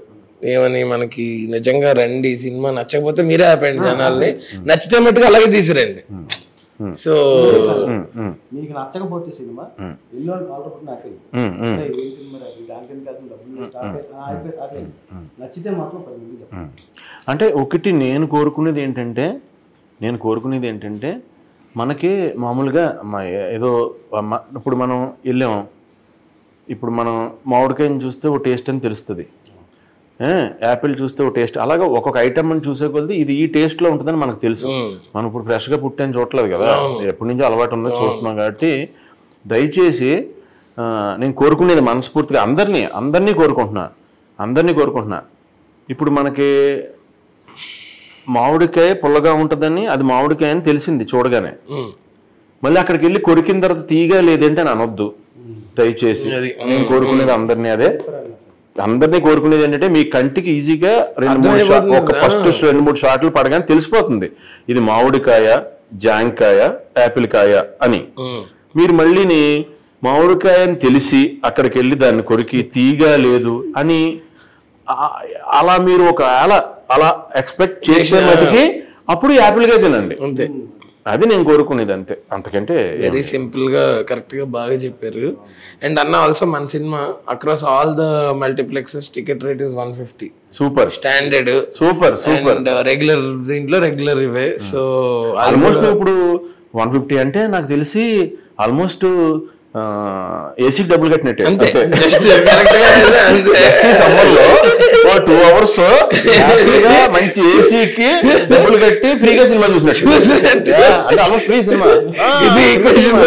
ఏమని మనకి నిజంగా రండి సినిమా నచ్చకపోతే మీరే ఆపండి జనాల్ని నచ్చితే మట్టుకు అలాగే తీసిరండి సో ఉమ్, ఉమ్, మీకు నచ్చకపోతే సినిమా ఎన్నో కాల్ పట్టిన ఆపేయండి ఉమ్, ఉమ్. అరే, ఏం సినిమా రా, ఇది దానికి ఎందుకు వెళ్తుంది? డబ్బులు వేస్ట్ ఆపే- ఆ, ఆపే- ఆపేయండి. నచ్చితే మాత్రం పది మంది చెప్పండి అంటే ఒకటి నేను కోరుకునేది ఏంటంటే నేను కోరుకునేది ఏంటంటే మనకి మామూలుగా మా ఏదో మ- ఇప్పుడు మనం వెళ్ళాం ఇప్పుడు మనం మామిడికాయని చూస్తే ఒక టేస్ట్ అని తెలుస్తుంది ఏ, యాపిల్ చూస్తే ఒక టేస్ట్ అలాగే ఒక్కొక్క ఐటమ్ అని చూసే కొద్దీ ఇది ఈ టేస్ట్లో ఉంటుందని మనకు తెలుసు మనం ఇప్పుడు ఫ్రెష్గా పుట్టాను చూడట్లేదు కదా ఎప్పటి నుంచో అలవాటు ఉందో చూస్తున్నాం కాబట్టి దయచేసి ఆ, నేను కోరుకునేది మనస్ఫూర్తిగా అందరినీ అందరినీ కోరుకుంటున్నా అందరినీ కోరుకుంటున్నా ఇప్పుడు మనకి మామిడికాయ పుల్లగా ఉంటుందని అది మామిడికాయ అని తెలిసింది చూడగానే మళ్ళీ అక్కడికి వెళ్ళి కొరికిన తర్వాత తీగా లేదంటే అని అనొద్దు దయచేసి అది. నేను కోరుకునేది అందరినీ అదే అందరినీ కోరుకునేది ఏంటంటే మీ కంటికి ఈజీగా రెండు మూడు షాట్ ఒక ఫస్ట్ రెండు మూడు షాట్లు పడగానే తెలిసిపోతుంది ఇది మామిడికాయ జాంకాయ యాపిల్ కాయ అని మీరు మళ్ళీని మామిడికాయ అని తెలిసి అక్కడికి వెళ్ళి దాన్ని కొరికి తీగా లేదు అని ఆ- అలా మీరు ఒక అలా అలా ఎక్స్పెక్ట్ చేసే మటుకి అప్పుడు యాపిల్గా తినండి అంతే అది నేను కోరుకునేది అంతే అంతకంటే వెరీ సింపుల్ గా కరెక్ట్ గా బాగా చెప్పారు అండ్ అన్న ఆల్సో మన సినిమా across all the multiplexes ticket rate is one fifty super standard super super and regular దీంట్లో రెగ్యులర్ ఇవే సో ఆల్మోస్ట్ ఇప్పుడు వన్ ఫిఫ్టీ అంటే నాకు తెలిసి ఆల్మోస్ట్ ఏసీ డబ్బులు కట్టినట్టే అంతే అంతే జస్ట్ కరెక్ట్ గా అంతే ఈ సమ్మర్ లో టూ అవర్స్ మంచి ఏసీకి డబ్బులు కట్టి ఫ్రీగా సినిమా చూసినట్టు Yeah, అంటే ఆల్మోస్ట్ ఫ్రీ సినిమా ఇది equation.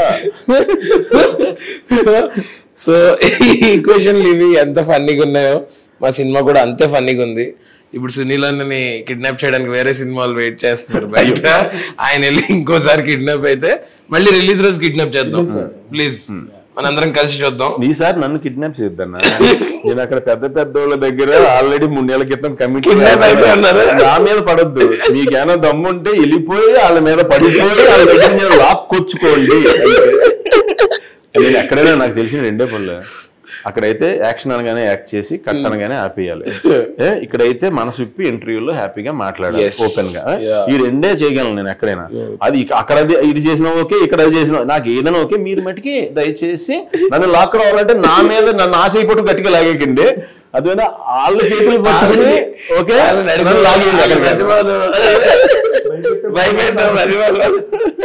సో ఈ ఈక్వేషన్లు ఇవి ఎంత ఫన్నీగా ఉన్నాయో మా సినిమా కూడా అంతే ఫన్నీగా ఉంది ఇప్పుడు సునీల్ అన్నని కిడ్నాప్ చేయడానికి వేరే సినిమాలు వెయిట్ చేస్తున్నారు బయట ఆయన వెళ్ళి ఇంకోసారి కిడ్నాప్ అయితే మళ్ళీ రిలీజ్ రోజు కిడ్నాప్ చేద్దాం ప్లీజ్ మనందరం కలిసి చూద్దాం ఈసారి నన్ను కిడ్నాప్ చేద్దన్నా నేను అక్కడ పెద్ద పెద్ద వాళ్ళ దగ్గర ఆల్రెడీ మూడేళ్ల క్రితం కమిటీ Kidnap అయిపోయి ఉన్నారు. నా మీద పడొద్దు మీకేమైనా దమ్ము ఉంటే వెళ్ళిపోయి వాళ్ళ మీద పడిపోయి వాళ్ళ దగ్గర నేను లాక్కొచ్చుకోండి నేను ఎక్కడైనా నాకు తెలిసిన రెండే పనులు అక్కడైతే యాక్షన్ అనగానే యాక్ట్ చేసి కట్ అనగానే ఆపేయాలి ఏ, ఇక్కడైతే మనసు విప్పి ఇంటర్వ్యూలో హ్యాపీగా మాట్లాడాలి Yes. ఓపెన్ గా Yeah. ఈ రెండే చేయగలను నేను ఎక్కడైనా అది ఇక- అక్కడ అది- ఇది చేసిన ఓకే ఇక్కడ అది చేసిన నాకు ఏదైనా ఓకే మీరు మటుకి దయచేసి నన్ను లాక్ రావాలంటే నా మీద నన్ను ఆశ పట్టు గట్టిగా లాగేకండి అదేనా వాళ్ళ చేతులు పట్టుకుని ఓకే నన్ను లాగేయండి అక్కడికి. భయపెట్టాం ప్రతిభలు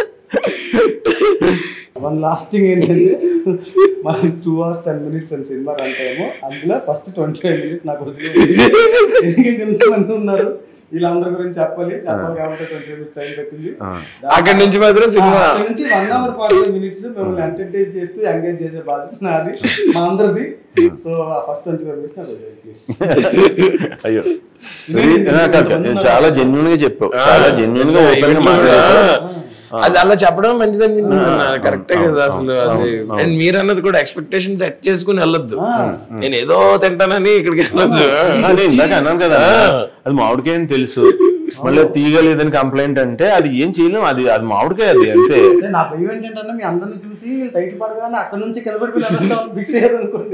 వన్ లాస్ట్ థింగ్ ఏంటంటే మనకి టూ అవర్స్ టెన్ మినిట్స్ అని సినిమా రన్ టైము అందులో ఫస్ట్ ట్వంటీ ఫైవ్ మినిట్స్ నాకు వదిలేదు ఎందుకంటే ఎంతమంది ఉన్నారు వీళ్ళందరి గురించి చెప్పాలి చెప్పాలి కాబట్టి ట్వంటీ మినిట్స్ టైం పెట్టింది ఆ. అక్కడి నుంచి మాత్రం సినిమా అక్కడి నుంచి one hour forty five minutes మిమ్మల్ని ఎంటర్టైన్ చేస్తూ ఎంగేజ్ చేసే బాధ్యత నాది మా అందరిది so first twenty five minutes నాకు వదిలేదు ప్లీజ్ అయ్యో వెరీ- నాకు అది- నేను చాలా జెన్యున్ గా చెప్పావు చాలా జెన్యున్ గా ఓపెన్ గా మాట్లాడావు అది అలా చెప్పడం మంచిదని కరెక్టే అవును, కదా అసలు అవును, అది అవును. అండ్ మీరు అన్నది కూడా ఎక్స్పెక్టేషన్ సెట్ చేసుకుని వెళ్ళొద్దు నేను ఏదో తింటానని ఇక్కడికి వెళ్ళొద్దు ఆ, నేను ఇందాక అన్నాను కదా అది మామిడికాయ అని తెలుసు మళ్ళీ తీయలేదని కంప్లైంట్ అంటే అది ఏం చేయలేం అది అది మామిడికాయ అది అంతే అంటే నా భయం ఏంటంటే మీ అందరిని చూసి టైటిల్ పడగానే అక్కడ నుంచి కింద పడిపోయి ఫిక్స్ అయ్యారు అనుకోండి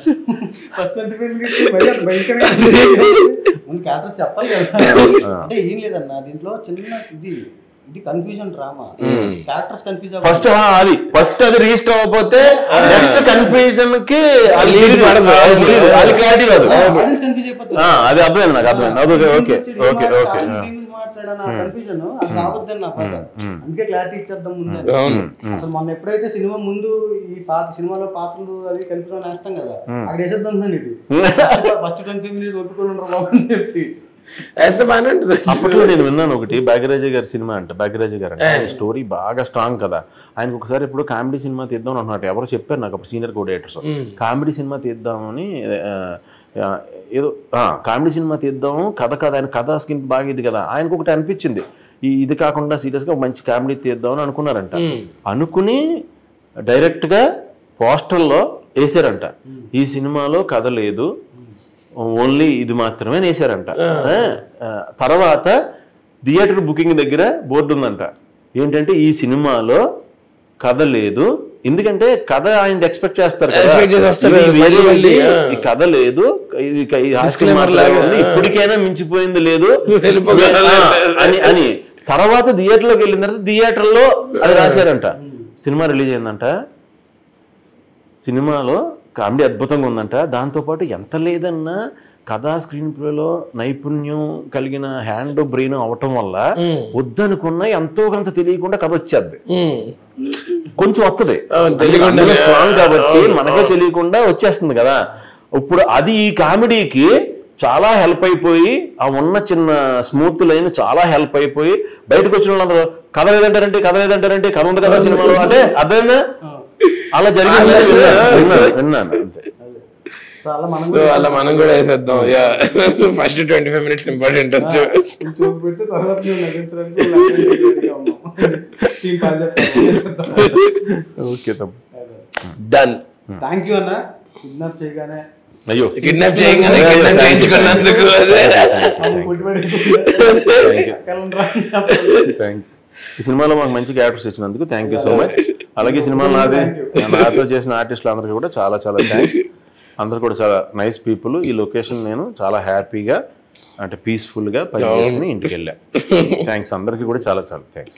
ఫస్ట్ ట్వంటీ ఫైవ్ మినిట్స్ భయంకరంగా ముందు క్యారెక్టర్స్ చెప్పాలి కదా అంటే ఏం లేదన్న దీంట్లో చిన్న ఇది ఇది confusion drama characters confuse first అది ఫస్ట్ అది రిజిస్టర్ అవ్వకపోతే నెక్స్ట్ కన్ఫ్యూజన్ కి అది Lead తెలీదు. పడదు. అది తెలీదు. అది క్లారిటీ రాదు కన్ఫ్యూజ్ అయిపోతుంది ఆ, అది అర్థమైంది నాకు అర్థమైంది అది ఓకే ఓకే ఓకే ఓకే మాట్లాడాను కన్ఫ్యూజన్ అది రావద్దని నా బాధ అందుకే క్లారిటీ ఇచ్చేద్దాం ముందు అవును అసలు మొన్న ఎప్పుడైతే సినిమా ముందు ఈ పాత సినిమాలో పాటలు అవి కన్ఫ్యూజన్ వేస్తాం కదా అక్కడ వేసేద్దాం అనుకున్నాను ఇది ఫస్ట్ ట్వంటీ ఫైవ్ మినిట్స్ ఒప్పుకొని ఉండరు బాబు అని చెప్పి వేస్తే బాగానే ఉంటుంది అప్పట్లో నేను విన్నాను ఒకటి భాగ్యరాజ గారి సినిమా అంట భాగ్యరాజ గారు అంటే ఆయన స్టోరీ బాగా స్ట్రాంగ్ కదా ఆయనకు ఒకసారి ఇప్పుడు కామెడీ సినిమా తీద్దాం అన్నట్టు ఎవరో చెప్పారు నాకు అప్పుడు సీనియర్ కోడేటర్స్ కామెడీ సినిమా తీద్దామని ఆ, ఆ, ఏదో కామెడీ సినిమా తీద్దాము కథ కథ ఆయన కథ స్కిన్ బాగా ఇది కదా ఆయనకు ఒకటి అనిపించింది ఈ ఇది కాకుండా సీరియస్గా ఒక మంచి కామెడీ తీద్దామని అనుకున్నారంట అనుకుని డైరెక్ట్గా పోస్టర్లో వేసారంట ఈ సినిమాలో కథ లేదు ఓన్లీ ఇది మాత్రమే వేసారంట ఆ, ఆ, తర్వాత థియేటర్ బుకింగ్ దగ్గర బోర్డు ఉందంట ఏంటంటే ఈ సినిమాలో కథ లేదు ఎందుకంటే కథ ఆయన ఎక్స్పెక్ట్ చేస్తారు కదా Expect చేసి వస్తారు. ఇది వేరే మళ్ళీ ఉంది, ఆ. ఈ కథ లేదు ఇది క- ఈ హాస్యం Disclaimer మాట్లాగా లాగా, ఉంది ఆ. ఇప్పటికైనా మించిపోయింది లేదు వెళ్ళిపోగలరు. ఆ, అని అని తర్వాత థియేటర్లోకి వెళ్ళిన తర్వాత థియేటర్లో అది రాశారంట సినిమా రిలీజ్ అయిందంట సినిమాలో కామెడీ అద్భుతంగా ఉందంట దాంతోపాటు ఎంత లేదన్నా కథా స్క్రీన్ ప్లేలో నైపుణ్యం కలిగిన హ్యాండ్ బ్రెయిన్ అవటం వల్ల వద్దనుకున్నా ఎంతో కొంత తెలియకుండా కథ వచ్చేది ఉమ్. కొంచెం వస్తుంది అవును, తెలియకుండానే. స్ట్రాంగ్ కాబట్టి అవును, మనకే తెలియకుండా వచ్చేస్తుంది కదా ఇప్పుడు అది ఈ కామెడీకి చాలా హెల్ప్ అయిపోయి ఆ ఉన్న చిన్న స్మూత్ లైన్ చాలా హెల్ప్ అయిపోయి బయటకు వచ్చిన వాళ్ళందరూ కథ లేదంటారంటే కథ లేదంటారంటే కథ ఉంది కదా సినిమాలో అంటే అర్థమైందా అలా జరిగింది అలా విన్నాను, విన్నాను విన్నాను అంతే చాలా మనం సో అలా మనం కూడా వేసేద్దాం first twenty five minutes important వచ్చు కొంచెం పెడితే తర్వాత మేము నటించడానికి రెడీగా ఉన్నాం టీం పని చెప్తాం ఓకే తమ్ముడు డన్ థ్యాంక్ యూ అన్న కిడ్నాప్ చేయగానే అయ్యో కిడ్నాప్ చేయగానే కిడ్నాప్ చేయించుకున్నందుకు అదే ఆమె కొట్టి థ్యాంక్ ఈ సినిమాలో మాకు మంచి క్యారెక్టర్స్ ఇచ్చినందుకు థ్యాంక్ యూ సో మచ్ అలాగే ఈ సినిమా నాది నాతో చేసిన ఆర్టిస్టులు అందరికీ కూడా చాలా చాలా థ్యాంక్స్ అందరూ కూడా చాలా నైస్ పీపుల్ ఈ లొకేషన్ నేను చాలా హ్యాపీగా అంటే పీస్ఫుల్గా పని చేసుకుని ఇంటికి వెళ్ళా థ్యాంక్స్ అందరికీ కూడా చాలా చాలా థ్యాంక్స్